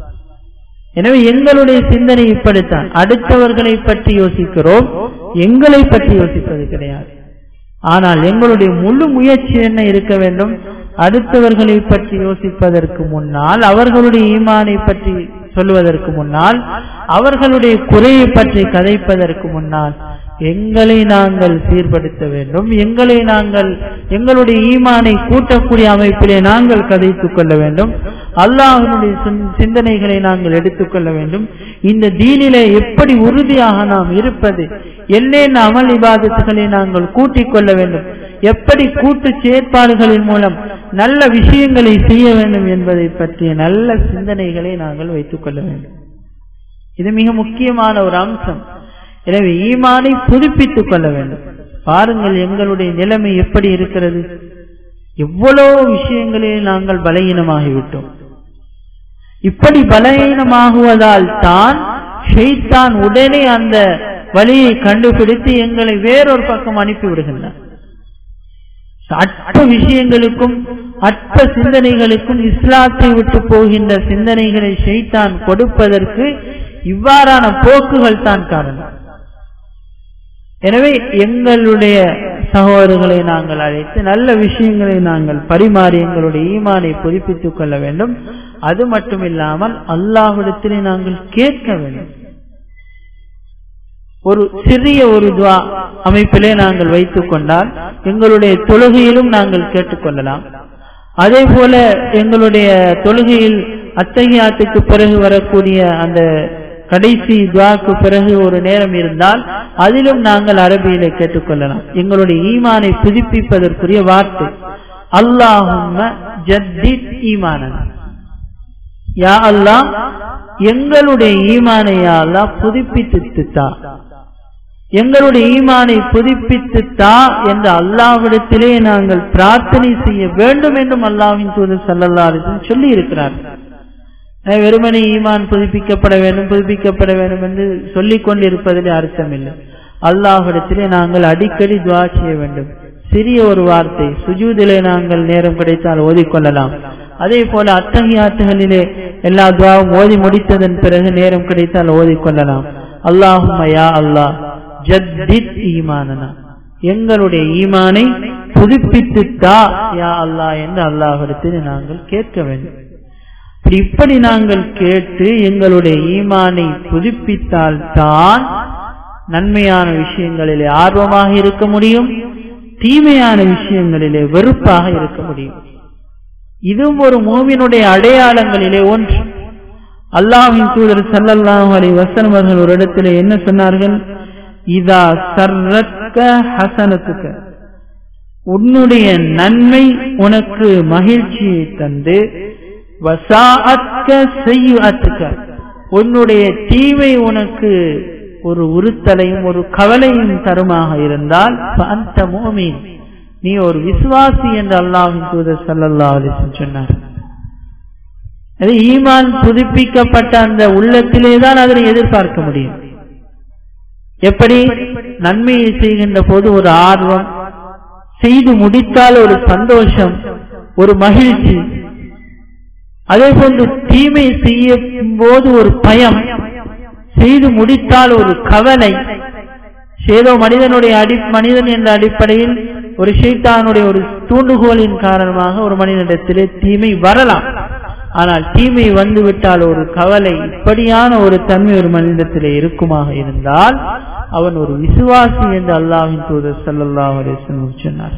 எனவே எங்களுடைய சிந்தனை இப்படித்தான் அடுத்தவர்களை பற்றி யோசிக்கிறோம் எங்களை பற்றி யோசிப்பது கிடையாது ஆனால் எங்களுடைய முழு முயற்சி என்ன இருக்க வேண்டும் அடுத்தவர்களை பற்றி யோசிப்பதற்கு முன்னால் அவர்களுடைய ஈமானை பற்றி சொல்வதற்கு முன்னால் அவர்களுடைய குறையை பற்றி கதைப்பதற்கு முன்னால் எங்களை நாங்கள் சீர்படுத்த வேண்டும் எங்களை நாங்கள் எங்களுடைய ஈமானை கூட்டக்கூடிய அமைப்பிலே நாங்கள் கதைத்துக் கொள்ள வேண்டும் அல்லாஹனுடைய சிந்தனைகளை நாங்கள் எடுத்துக்கொள்ள வேண்டும் இந்த தீனிலே எப்படி உறுதியாக நாம் இருப்பது என்னென்ன அமல் இபாதத்துகளை நாங்கள் கூட்டிக் கொள்ள வேண்டும் எப்படி கூட்டு செயற்பாடுகளின் மூலம் நல்ல விஷயங்களை செய்ய வேண்டும் என்பதை பற்றிய நல்ல சிந்தனைகளை நாங்கள் வைத்துக் கொள்ள வேண்டும் இது மிக முக்கியமான ஒரு அம்சம் எனவே ஈமானை புதுப்பித்துக் கொள்ள வேண்டும் பாருங்கள் எங்களுடைய நிலைமை எப்படி இருக்கிறது எவ்வளவு விஷயங்களில் நாங்கள் பலகீனமாகிவிட்டோம் இப்படி பலகீனமாகுவதால் தான் ஷெய்தான் உடனே அந்த வழியை கண்டுபிடித்து எங்களை வேறொரு பக்கம் அனுப்பி விடுகின்றார் அற்ப விஷயங்களுக்கும் அற்ப சிந்தனைகளுக்கும் இஸ்லாத்தை விட்டு போகின்ற சிந்தனைகளை ஷைத்தான் கொடுப்பதற்கு இவ்வாறான போக்குகள் தான் காரணம் எனவே எங்களுடைய சகோதரர்களை நாங்கள் அழைத்து நல்ல விஷயங்களை நாங்கள் பரிமாறி எங்களுடைய ஈமானை புதுப்பித்துக் கொள்ள வேண்டும் அது மட்டுமில்லாமல் அல்லாஹ்விடத்திலே நாங்கள் கேட்க வேண்டும் ஒரு சிறிய ஒரு துவா அமைப்பிலே நாங்கள் வைத்துக் கொண்டால் எங்களுடைய தொழுகையிலும் நாங்கள் கேட்டுக்கொள்ளலாம் அதே போல எங்களுடைய தொழுகையில் அத்தகையாத்துக்கு பிறகு வரக்கூடிய அந்த கடைசி துவாக்கு பிறகு ஒரு நேரம் இருந்தால் அதிலும் நாங்கள் அரபியில கேட்டுக்கொள்ளலாம் எங்களுடைய ஈமானை புதுப்பிப்பதற்குரிய வார்த்தை அல்லாஹும்ம ஜத்தித் ஈமானன் யா அல்லாஹ் எங்களுடைய ஈமானை யா அல்லாஹ் புதுப்பித்துத்தா எங்களுடைய ஈமானை புதுப்பித்துத்தா என்று அல்லாவிடத்திலே நாங்கள் பிரார்த்தனை செய்ய வேண்டும் என்றும் அல்லாவின் தூதர் சல்லல்லா சொல்லி இருக்கிறார்கள் வெறுமனே ஈமான் புதுப்பிக்கப்பட வேண்டும் புதுப்பிக்கப்பட வேண்டும் என்று சொல்லிக் கொண்டிருப்பதிலே அர்த்தம் இல்லை அல்லாஹிடத்திலே நாங்கள் அடிக்கடி துவா செய்ய வேண்டும் சிறிய ஒரு வார்த்தை சுஜூதிலே நாங்கள் நேரம் கிடைத்தால் ஓதிக்கொள்ளலாம் அதே போல அத்தகையாத்துகளிலே எல்லா துவாவும் ஓதி முடித்ததன் பிறகு நேரம் கிடைத்தால் ஓதிக்கொள்ளலாம் அல்லாஹுமயா அல்லாஹ் ஜத்தித் ஈமானனா எங்களுடைய ஈமானை புதுப்பித்துத்தா யா அல்லாஹ் என்று அல்லாஹிடத்தில் நாங்கள் கேட்க வேண்டும் இப்படி நாங்கள் கேட்டு எங்களுடைய ஈமானை புதுப்பித்தால் தான் நன்மையான விஷயங்களிலே ஆர்வமாக இருக்க முடியும் தீமையான விஷயங்களிலே வெறுப்பாக இருக்க முடியும் இதுவும் ஒரு மூவினுடைய அடையாளங்களிலே ஒன்று அல்லாஹின் தூதர் சல்லல்லாஹு அலை வசனம் அவர்கள் ஒரு இடத்துல என்ன சொன்னார்கள் இதா சர்ரத்க ஹசனத்துக்க உன்னுடைய நன்மை உனக்கு மகிழ்ச்சியை தந்து வசாஅத்க செய்யுஅத்துக்க உன்னுடைய தீமை உனக்கு ஒரு உறுத்தலையும் ஒரு கவலையும் தருமாக இருந்தால் அந்த மோமீன் நீ ஒரு விசுவாசி என்று அல்லாஹின் தூதர் சல்லல்லா அலிசன் சொன்னார் அது ஈமான் புதுப்பிக்கப்பட்ட அந்த உள்ளத்திலே தான் அதனை எதிர்பார்க்க முடியும் எப்படி நன்மையை செய்கின்ற போது ஒரு ஆர்வம் செய்து முடித்தால் ஒரு சந்தோஷம் ஒரு மகிழ்ச்சி அதே போன்று தீமை செய்யும் போது ஒரு பயம் செய்து முடித்தால் ஒரு கவலை ஏதோ மனிதனுடைய அடி மனிதன் என்ற அடிப்படையில் ஒரு ஷைத்தானுடைய ஒரு தூண்டுகோலின் காரணமாக ஒரு மனிதனிடத்திலே தீமை வரலாம் ஆனால் தீமை வந்துவிட்டால் ஒரு கவலை இப்படியான ஒரு தன்மை ஒரு மனிதத்திலே இருக்குமாக இருந்தால் அவன் ஒரு விசுவாசி என்று அல்லாஹின் தூதர் சல்லாஹ் அலிஸ்லம் சொன்னார்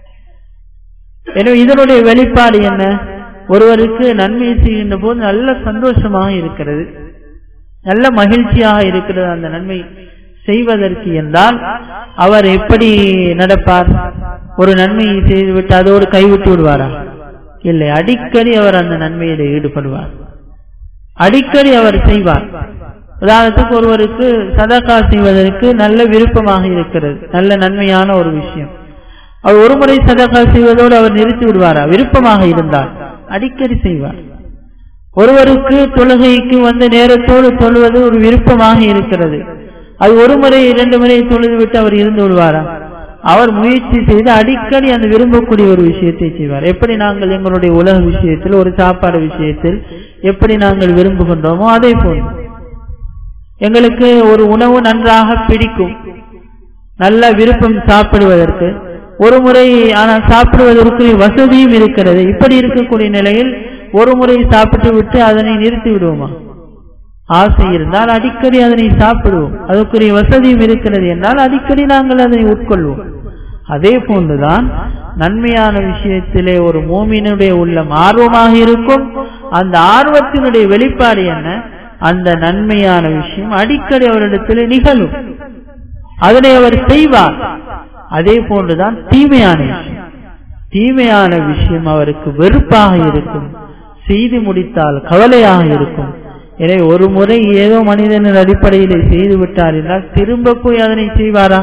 எனவே இதனுடைய வெளிப்பாடு என்ன ஒருவருக்கு நன்மை செய்கின்ற போது நல்ல சந்தோஷமாக இருக்கிறது நல்ல மகிழ்ச்சியாக இருக்கிறது அந்த நன்மை செய்வதற்கு என்றால் அவர் எப்படி நடப்பார் ஒரு நன்மையை செய்துவிட்டு அதோடு கைவிட்டு விடுவாரா இல்லை அடிக்கடி அவர் அந்த நன்மையில ஈடுபடுவார் அடிக்கடி அவர் செய்வார் உதாரணத்துக்கு ஒருவருக்கு சதக்கா செய்வதற்கு நல்ல விருப்பமாக இருக்கிறது நல்ல நன்மையான ஒரு விஷயம் அவர் ஒரு முறை சதக்கா செய்வதோடு அவர் நிறுத்தி விடுவாரா விருப்பமாக இருந்தால் அடிக்கடி செய்வார் ஒருவருக்கு தொழுகைக்கு வந்து நேரத்தோடு தொழுவது ஒரு விருப்பமாக இருக்கிறது அது ஒரு முறை இரண்டு முறை தொழுது விட்டு அவர் இருந்து விடுவாரா அவர் முயற்சி செய்து அடிக்கடி அந்த விரும்பக்கூடிய ஒரு விஷயத்தை செய்வார் எப்படி நாங்கள் எங்களுடைய உலக விஷயத்தில் ஒரு சாப்பாடு விஷயத்தில் எப்படி நாங்கள் விரும்புகின்றோமோ அதே போல் எங்களுக்கு ஒரு உணவு நன்றாக பிடிக்கும் நல்ல விருப்பம் சாப்பிடுவதற்கு ஒரு முறை ஆனால் சாப்பிடுவதற்கு வசதியும் இருக்கிறது இப்படி இருக்கக்கூடிய நிலையில் ஒரு முறை சாப்பிட்டு விட்டு அதனை நிறுத்தி விடுவோமா ஆசை இருந்தால் அடிக்கடி அதனை சாப்பிடுவோம் அதற்குரிய வசதியும் இருக்கிறது என்றால் அடிக்கடி நாங்கள் அதனை உட்கொள்வோம் அதே போன்றுதான் நன்மையான விஷயத்திலே ஒரு மோமினுடைய உள்ளம் ஆர்வமாக இருக்கும் அந்த ஆர்வத்தினுடைய வெளிப்பாடு என்ன அந்த நன்மையான விஷயம் அடிக்கடி அவரிடத்திலே நிகழும் அதனை அவர் செய்வார் அதே போன்றுதான் தீமையான விஷயம் தீமையான விஷயம் அவருக்கு வெறுப்பாக இருக்கும் செய்து முடித்தால் கவலையாக இருக்கும் எனவே ஒரு முறை ஏதோ மனிதனின் அடிப்படையிலே செய்து விட்டார் என்றால் திரும்ப போய் அதனை செய்வாரா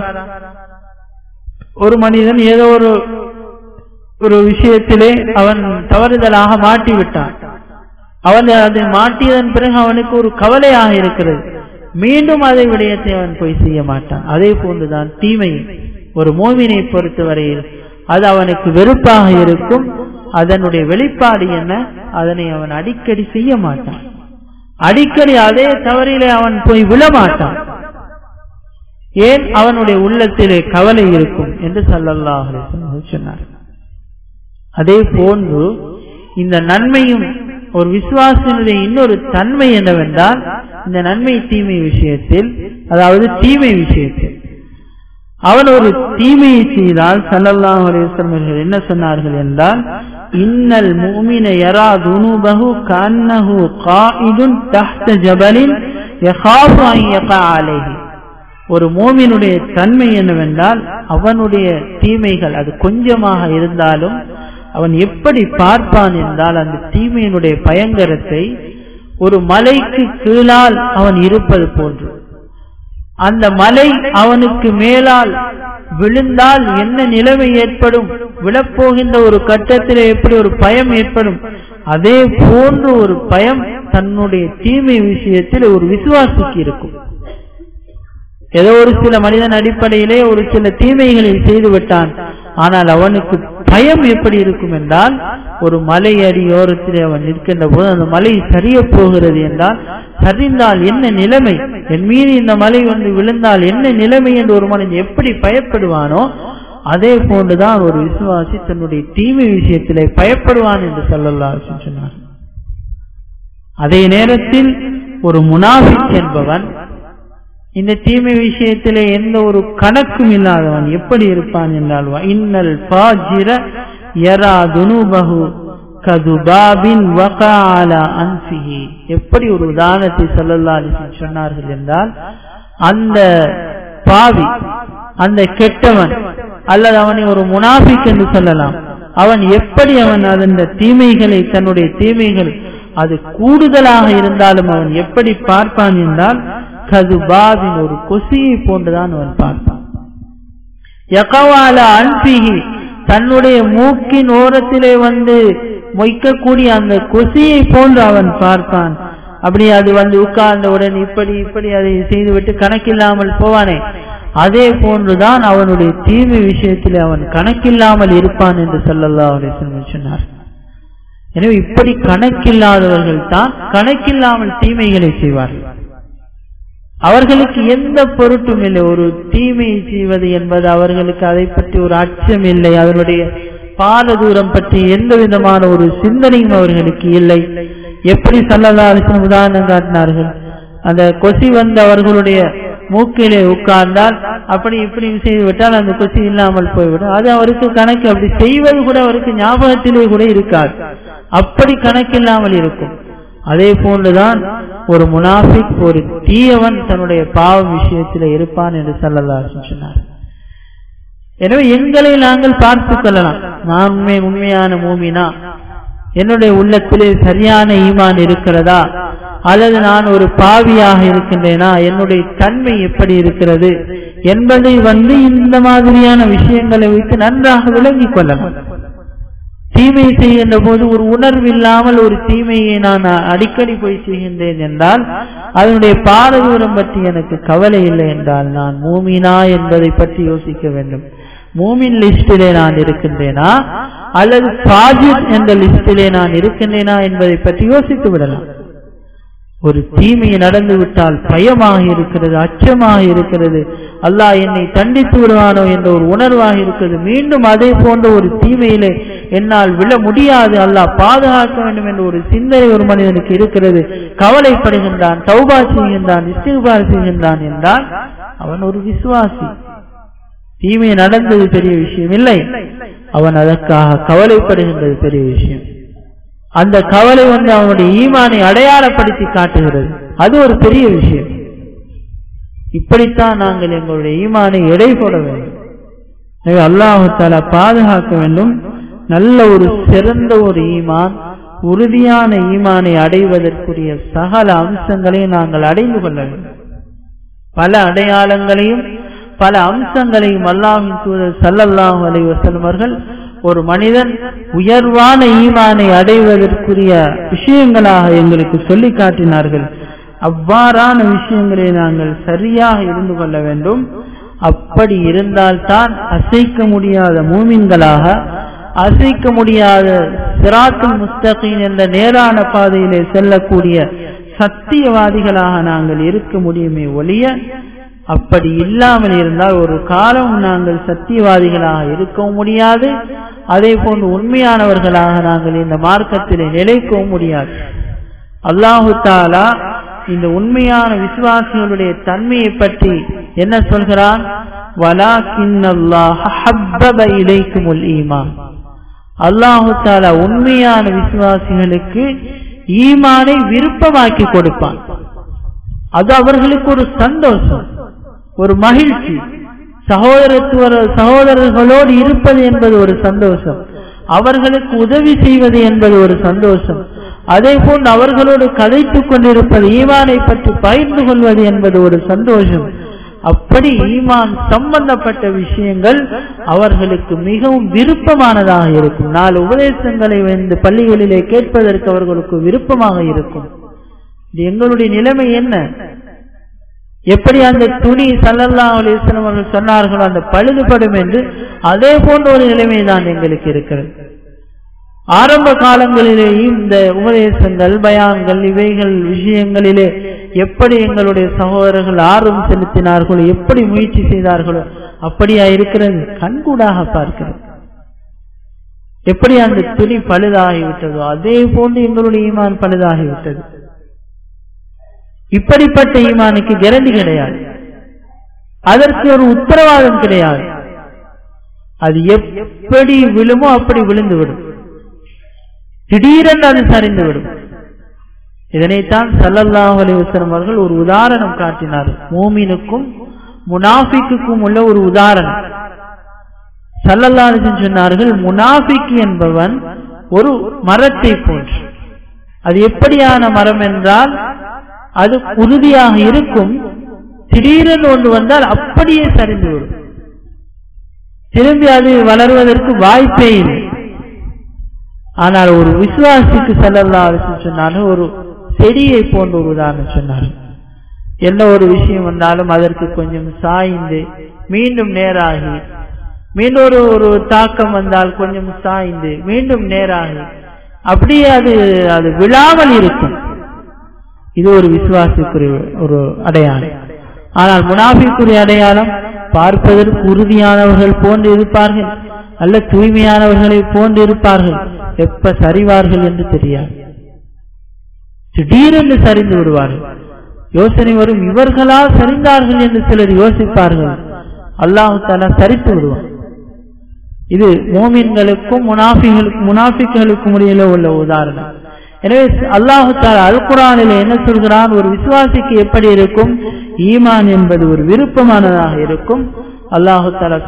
ஒரு மனிதன் ஏதோ ஒரு ஒரு விஷயத்திலே அவன் தவறுதலாக மாட்டி விட்டான் அவன் அதை மாட்டியதன் பிறகு அவனுக்கு ஒரு கவலையாக இருக்கிறது மீண்டும் அதை விடயத்தை அவன் போய் செய்ய மாட்டான் அதே போன்றுதான் தீமை ஒரு மோவினை பொறுத்தவரையில் அது அவனுக்கு வெறுப்பாக இருக்கும் அதனுடைய வெளிப்பாடு என்ன அதனை அவன் அடிக்கடி செய்ய மாட்டான் அடிக்கடி அதே தவறிலே அவன் போய் விழமாட்டான் ஏன் அவனுடைய உள்ளத்திலே கவலை இருக்கும் என்று சல்லல்லாஹ் சொன்னார் அதே போன்று இந்த நன்மையும் ஒரு விசுவாசனுடைய இன்னொரு தன்மை என்னவென்றால் இந்த நன்மை தீமை விஷயத்தில் அதாவது தீமை விஷயத்தில் அவன் ஒரு தீமையை செய்தால் சல்லல்லாஹ் அலைவர்கள் என்ன சொன்னார்கள் என்றால் இன்னல் மூமின யரா துனுபஹு கன்னஹு காயிதுன் தஹ்த ஜபலின் யகாஃபு அன் யகா அலைஹி ஒரு மோமினுடைய தன்மை என்னவென்றால் அவனுடைய தீமைகள் அது கொஞ்சமாக இருந்தாலும் அவன் எப்படி பார்ப்பான் என்றால் அந்த தீமையினுடைய பயங்கரத்தை ஒரு மலைக்கு கீழால் அவன் இருப்பது போன்று அந்த மலை அவனுக்கு மேலால் விழுந்தால் என்ன நிலைமை ஏற்படும் விழப்போகின்ற ஒரு கட்டத்தில் எப்படி ஒரு பயம் ஏற்படும் அதே போன்று ஒரு பயம் தன்னுடைய தீமை விஷயத்தில் ஒரு விசுவாசிக்கு இருக்கும் ஏதோ ஒரு சில மனிதன் அடிப்படையிலே ஒரு சில தீமைகளை செய்து விட்டான் ஆனால் அவனுக்கு பயம் எப்படி இருக்கும் என்றால் ஒரு மலை அடியோரத்திலே அவன் நிற்கின்ற போது அந்த மலை சரிய போகிறது என்றால் சரிந்தால் என்ன நிலைமை என் மீது இந்த மலை வந்து விழுந்தால் என்ன நிலைமை என்று ஒரு மனிதன் எப்படி பயப்படுவானோ அதே போன்றுதான் ஒரு விசுவாசி தன்னுடைய தீமை விஷயத்திலே பயப்படுவான் என்று சொல்லல்லா சொன்னார் அதே நேரத்தில் ஒரு முனாஃபிக் என்பவன் இந்த தீமை விஷயத்திலே எந்த ஒரு கணக்கும் இல்லாதவன் எப்படி இருப்பான் என்றால் இன்னல் பாஜிர யரா துனுபகு கதுபாபின் வகால அன்சிஹி எப்படி ஒரு உதாரணத்தை சொல்லல்லா சொன்னார்கள் என்றால் அந்த பாவி அந்த கெட்டவன் அல்லது அவனை ஒரு முனாஃபிக் என்று சொல்லலாம் அவன் எப்படி அவன் அதன் தீமைகளை தன்னுடைய தீமைகள் அது கூடுதலாக இருந்தாலும் அவன் எப்படி பார்ப்பான் என்றால் கதுபாவின் ஒரு கொசியை போன்றுதான் அவன் பார்ப்பான் யகவால அன்பிகி தன்னுடைய மூக்கின் ஓரத்திலே வந்து மொய்க்கக்கூடிய அந்த கொசியை போன்று அவன் பார்ப்பான் அப்படி அது வந்து உட்கார்ந்தவுடன் இப்படி இப்படி அதை செய்துவிட்டு கணக்கில்லாமல் போவானே அதே போன்றுதான் அவனுடைய தீமை விஷயத்தில் அவன் கணக்கில்லாமல் இருப்பான் என்று சொல்லல்லா சொன்னார் எனவே இப்படி கணக்கில்லாதவர்கள் தான் கணக்கில்லாமல் தீமைகளை செய்வார்கள் அவர்களுக்கு எந்த பொருட்டும் இல்லை ஒரு தீமையை செய்வது என்பது அவர்களுக்கு அதை பற்றி ஒரு அச்சம் இல்லை அதனுடைய பால தூரம் பற்றி எந்த விதமான ஒரு சிந்தனையும் அவர்களுக்கு இல்லை எப்படி சல்லதாலிசன் உதாரணம் காட்டினார்கள் அந்த கொசி வந்து அவர்களுடைய மூக்கிலே உட்கார்ந்தால் அப்படி இப்படி செய்து விட்டால் அந்த கொசி இல்லாமல் போய்விடும் அது அவருக்கு கணக்கு அப்படி செய்வது கூட அவருக்கு ஞாபகத்திலே கூட இருக்காது அப்படி கணக்கில்லாமல் இருக்கும் அதே போன்றுதான் ஒரு முனாஃபிக் ஒரு தீயவன் தன்னுடைய பாவ விஷயத்தில் இருப்பான் என்று சொல்லலா சொன்னார் எனவே எங்களை நாங்கள் பார்த்து கொள்ளலாம் நான் உண்மை உண்மையான மூமினா என்னுடைய உள்ளத்திலே சரியான ஈமான் இருக்கிறதா அல்லது நான் ஒரு பாவியாக இருக்கின்றேனா என்னுடைய தன்மை எப்படி இருக்கிறது என்பதை வந்து இந்த மாதிரியான விஷயங்களை வைத்து நன்றாக விளங்கிக் கொள்ளலாம் தீமை செய்கின்ற போது ஒரு உணர்வு இல்லாமல் ஒரு தீமையை நான் அடிக்கடி போய் செய்கின்றேன் என்றால் அதனுடைய பாரதூரம் பற்றி எனக்கு கவலை இல்லை என்றால் நான் மூமினா என்பதை பற்றி யோசிக்க வேண்டும் மூமின் லிஸ்டிலே நான் இருக்கின்றேனா அல்லது பாஜித் என்ற லிஸ்டிலே நான் இருக்கின்றேனா என்பதை பற்றி யோசித்து விடலாம் ஒரு தீமை நடந்து விட்டால் பயமாக இருக்கிறது அச்சமாக இருக்கிறது அல்லாஹ் என்னை தண்டித்து விடுவானோ என்ற ஒரு உணர்வாக இருக்கிறது மீண்டும் அதே போன்ற ஒரு தீமையிலே என்னால் விழ முடியாது அல்லாஹ் பாதுகாக்க வேண்டும் என்ற ஒரு சிந்தனை ஒரு மனிதனுக்கு இருக்கிறது கவலைப்படுகின்றான் தௌபா செய்கின்றான் இஸ்திகார் செய்கின்றான் என்றால் அவன் ஒரு விசுவாசி தீமை நடந்தது பெரிய விஷயம் இல்லை அவன் அதற்காக கவலைப்படுகின்றது பெரிய விஷயம் அந்த கவலை வந்து அவனுடைய ஈமானை அடையாளப்படுத்தி காட்டுகிறது அது ஒரு பெரிய விஷயம் இப்படித்தான் நாங்கள் எங்களுடைய ஈமானை எடை போட வேண்டும் எனவே அல்லாஹால பாதுகாக்க வேண்டும் நல்ல ஒரு சிறந்த ஒரு ஈமான் உறுதியான ஈமானை அடைவதற்குரிய சகல அம்சங்களையும் நாங்கள் அடைந்து கொள்ள வேண்டும் பல அடையாளங்களையும் பல அம்சங்களையும் அல்லாஹின் தூதர் சல்லல்லாஹு அலை வசல்மர்கள் ஒரு மனிதன் உயர்வான ஈமானை அடைவதற்குரிய விஷயங்களாக எங்களுக்கு சொல்லி காட்டினார்கள் அவ்வாறான விஷயங்களை நாங்கள் சரியாக இருந்து கொள்ள வேண்டும் அப்படி இருந்தால்தான் அசைக்க முடியாத மூமின்களாக அசைக்க முடியாத சிராத்துல் முஸ்தகீன் என்ற நேரான பாதையிலே செல்லக்கூடிய சத்தியவாதிகளாக நாங்கள் இருக்க முடியுமே ஒழிய அப்படி இல்லாமல் இருந்தால் ஒரு காலம் நாங்கள் சத்தியவாதிகளாக இருக்கவும் முடியாது அதே போன்று உண்மையானவர்களாக நாங்கள் இந்த மார்க்கத்திலே நிலைக்கவும் முடியாது அல்லாஹு தாலா இந்த உண்மையான விசுவாசிகளுடைய தன்மையை பற்றி என்ன சொல்கிறான் ஈமான் அல்லாஹு தாலா உண்மையான விசுவாசிகளுக்கு ஈமானை விருப்பமாக்கி கொடுப்பான் அது அவர்களுக்கு ஒரு சந்தோஷம் ஒரு மகிழ்ச்சி சகோதரத்துவ சகோதரர்களோடு இருப்பது என்பது ஒரு சந்தோஷம் அவர்களுக்கு உதவி செய்வது என்பது ஒரு சந்தோஷம் அதே போன்று அவர்களோடு கதைத்துக் கொண்டிருப்பது ஈமானை பற்றி பகிர்ந்து கொள்வது என்பது ஒரு சந்தோஷம் அப்படி ஈமான் சம்பந்தப்பட்ட விஷயங்கள் அவர்களுக்கு மிகவும் விருப்பமானதாக இருக்கும் நாலு உபதேசங்களை வந்து பள்ளிகளிலே கேட்பதற்கு அவர்களுக்கு விருப்பமாக இருக்கும் இது எங்களுடைய நிலைமை என்ன எப்படி அந்த துணி சல்லல்லா அலிஸ்லாம் அவர்கள் சொன்னார்களோ அந்த பழுதுபடும் என்று அதே போன்ற ஒரு நிலைமை தான் எங்களுக்கு இருக்கிறது ஆரம்ப காலங்களிலேயும் இந்த உபதேசங்கள் பயான்கள் இவைகள் விஷயங்களிலே எப்படி எங்களுடைய சகோதரர்கள் ஆர்வம் செலுத்தினார்களோ எப்படி முயற்சி செய்தார்களோ அப்படியா இருக்கிறது கண்கூடாக பார்க்கிறது எப்படி அந்த துணி பழுதாகிவிட்டதோ அதே போன்று எங்களுடைய ஈமான் பழுதாகிவிட்டது இப்படிப்பட்ட ஈமானுக்கு கேரண்டி கிடையாது அதற்கு ஒரு உத்தரவாதம் கிடையாது அது எப்படி விழுமோ அப்படி விழுந்து விடும் திடீரென்று அது சரிந்து விடும் இதனைத்தான் சல்லல்லாஹ் அலிவசனம் அவர்கள் ஒரு உதாரணம் காட்டினார் மூமினுக்கும் முனாஃபிக்குக்கும் உள்ள ஒரு உதாரணம் சல்லல்லா சொன்னார்கள் முனாஃபிக் என்பவன் ஒரு மரத்தை போன்று அது எப்படியான மரம் என்றால் அது உறுதியாக இருக்கும் திடீரென்று ஒன்று வந்தால் அப்படியே சரிந்து விடும் திரும்பி அது வளர்வதற்கு வாய்ப்பே இல்லை ஆனால் ஒரு விசுவாசிக்கு செல்லல்லா சொன்னாலும் ஒரு செடியை போன்ற ஒரு உதாரணம் சொன்னார் என்ன ஒரு விஷயம் வந்தாலும் அதற்கு கொஞ்சம் சாய்ந்து மீண்டும் நேராகி மீண்டும் ஒரு ஒரு தாக்கம் வந்தால் கொஞ்சம் சாய்ந்து மீண்டும் நேராகி அப்படியே அது அது விழாமல் இருக்கும் இது ஒரு விசுவாசத்துக்குரிய ஒரு அடையாளம் ஆனால் முனாஃபிக்குரிய அடையாளம் பார்ப்பதற்கு உறுதியானவர்கள் போன்று இருப்பார்கள் அல்ல தூய்மையானவர்களை போன்று இருப்பார்கள் எப்ப சரிவார்கள் என்று தெரியாது திடீரென்று சரிந்து விடுவார்கள் யோசனை வரும் இவர்களால் சரிந்தார்கள் என்று சிலர் யோசிப்பார்கள் அல்லாஹு தாலா சரித்து விடுவான் இது மோமின்களுக்கும் முனாஃபிகளுக்கும் முனாஃபிகளுக்கும் இடையில உள்ள உதாரணம் எனவே அல்லாஹு தாலா அல் குரானில் என்ன சொல்கிறான் ஒரு விசுவாசிக்கு எப்படி இருக்கும் ஈமான் என்பது ஒரு விருப்பமானதாக இருக்கும் அல்லாஹு தாலா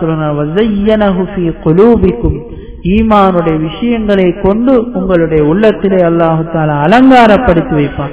சொல்கிறான் ஈமானுடைய விஷயங்களை கொண்டு உங்களுடைய உள்ளத்திலே அல்லாஹு தாலா அலங்காரப்படுத்தி வைப்பான்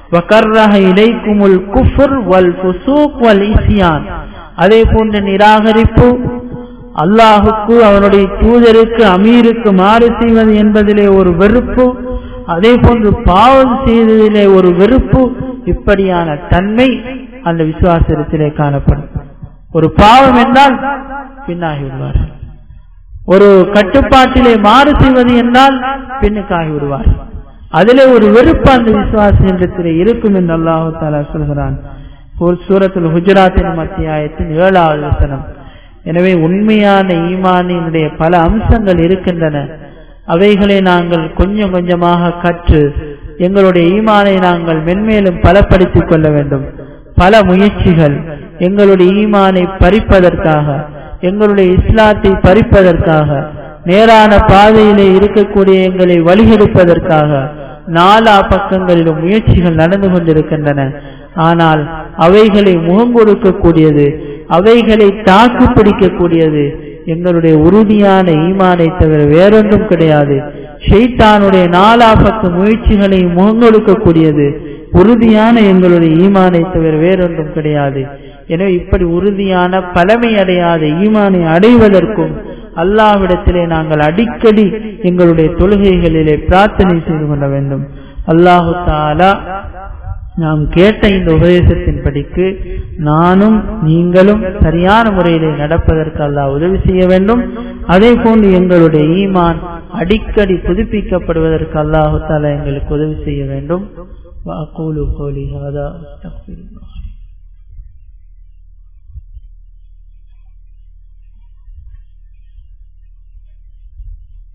அதே போன்ற நிராகரிப்பு அல்லாஹுக்கு அவனுடைய தூதருக்கு அமீருக்கு மாறு செய்வது என்பதிலே ஒரு வெறுப்பு அதே போன்று பாவம் செய்ததிலே ஒரு வெறுப்பு இப்படியான தன்மை அந்த விசுவாசத்திலே காணப்படும் ஒரு பாவம் என்றால் பின்னாகி விடுவார்கள் ஒரு கட்டுப்பாட்டிலே மாறு செய்வது என்றால் பின்னுக்காகி விடுவார் அதிலே ஒரு வெறுப்பு அந்த விசுவாசத்திலே இருக்கும் என்று அல்லாஹு தாலா சொல்கிறான் சூரத்தில் குஜராத்தின் மத்தியாயத்தின் ஏழாவது வசனம் எனவே உண்மையான ஈமானினுடைய பல அம்சங்கள் இருக்கின்றன அவைகளை நாங்கள் கொஞ்சம் கொஞ்சமாக கற்று எங்களுடைய ஈமானை நாங்கள் மென்மேலும் பலப்படுத்திக் கொள்ள வேண்டும் பல முயற்சிகள் எங்களுடைய ஈமானை பறிப்பதற்காக எங்களுடைய இஸ்லாத்தை பறிப்பதற்காக நேரான பாதையிலே இருக்கக்கூடிய எங்களை வழிகெடுப்பதற்காக நாலா பக்கங்களிலும் முயற்சிகள் நடந்து கொண்டிருக்கின்றன ஆனால் அவைகளை முகம் கொடுக்கக்கூடியது அவைகளை தாக்கு பிடிக்கக்கூடியது எங்களுடைய உறுதியான ஈமானை தவிர வேறொன்றும் கிடையாது ஷெய்தானுடைய நாலா பக்க முயற்சிகளை முகங்கொடுக்கக்கூடியது உறுதியான எங்களுடைய ஈமானை தவிர வேறொன்றும் கிடையாது எனவே இப்படி உறுதியான பழமை அடையாத ஈமானை அடைவதற்கும் அல்லாவிடத்திலே நாங்கள் அடிக்கடி எங்களுடைய தொழுகைகளிலே பிரார்த்தனை செய்து கொள்ள வேண்டும் அல்லாஹு தாலா நாம் கேட்ட இந்த உபதேசத்தின் படிக்கு நானும் நீங்களும் சரியான முறையிலே நடப்பதற்கு அல்லாஹ் உதவி செய்ய வேண்டும் அதே போன்று எங்களுடைய ஈமான் அடிக்கடி புதுப்பிக்கப்படுவதற்கு அல்லாஹு தாலா எங்களுக்கு உதவி செய்ய வேண்டும் وأقول قولي هذا أستغفر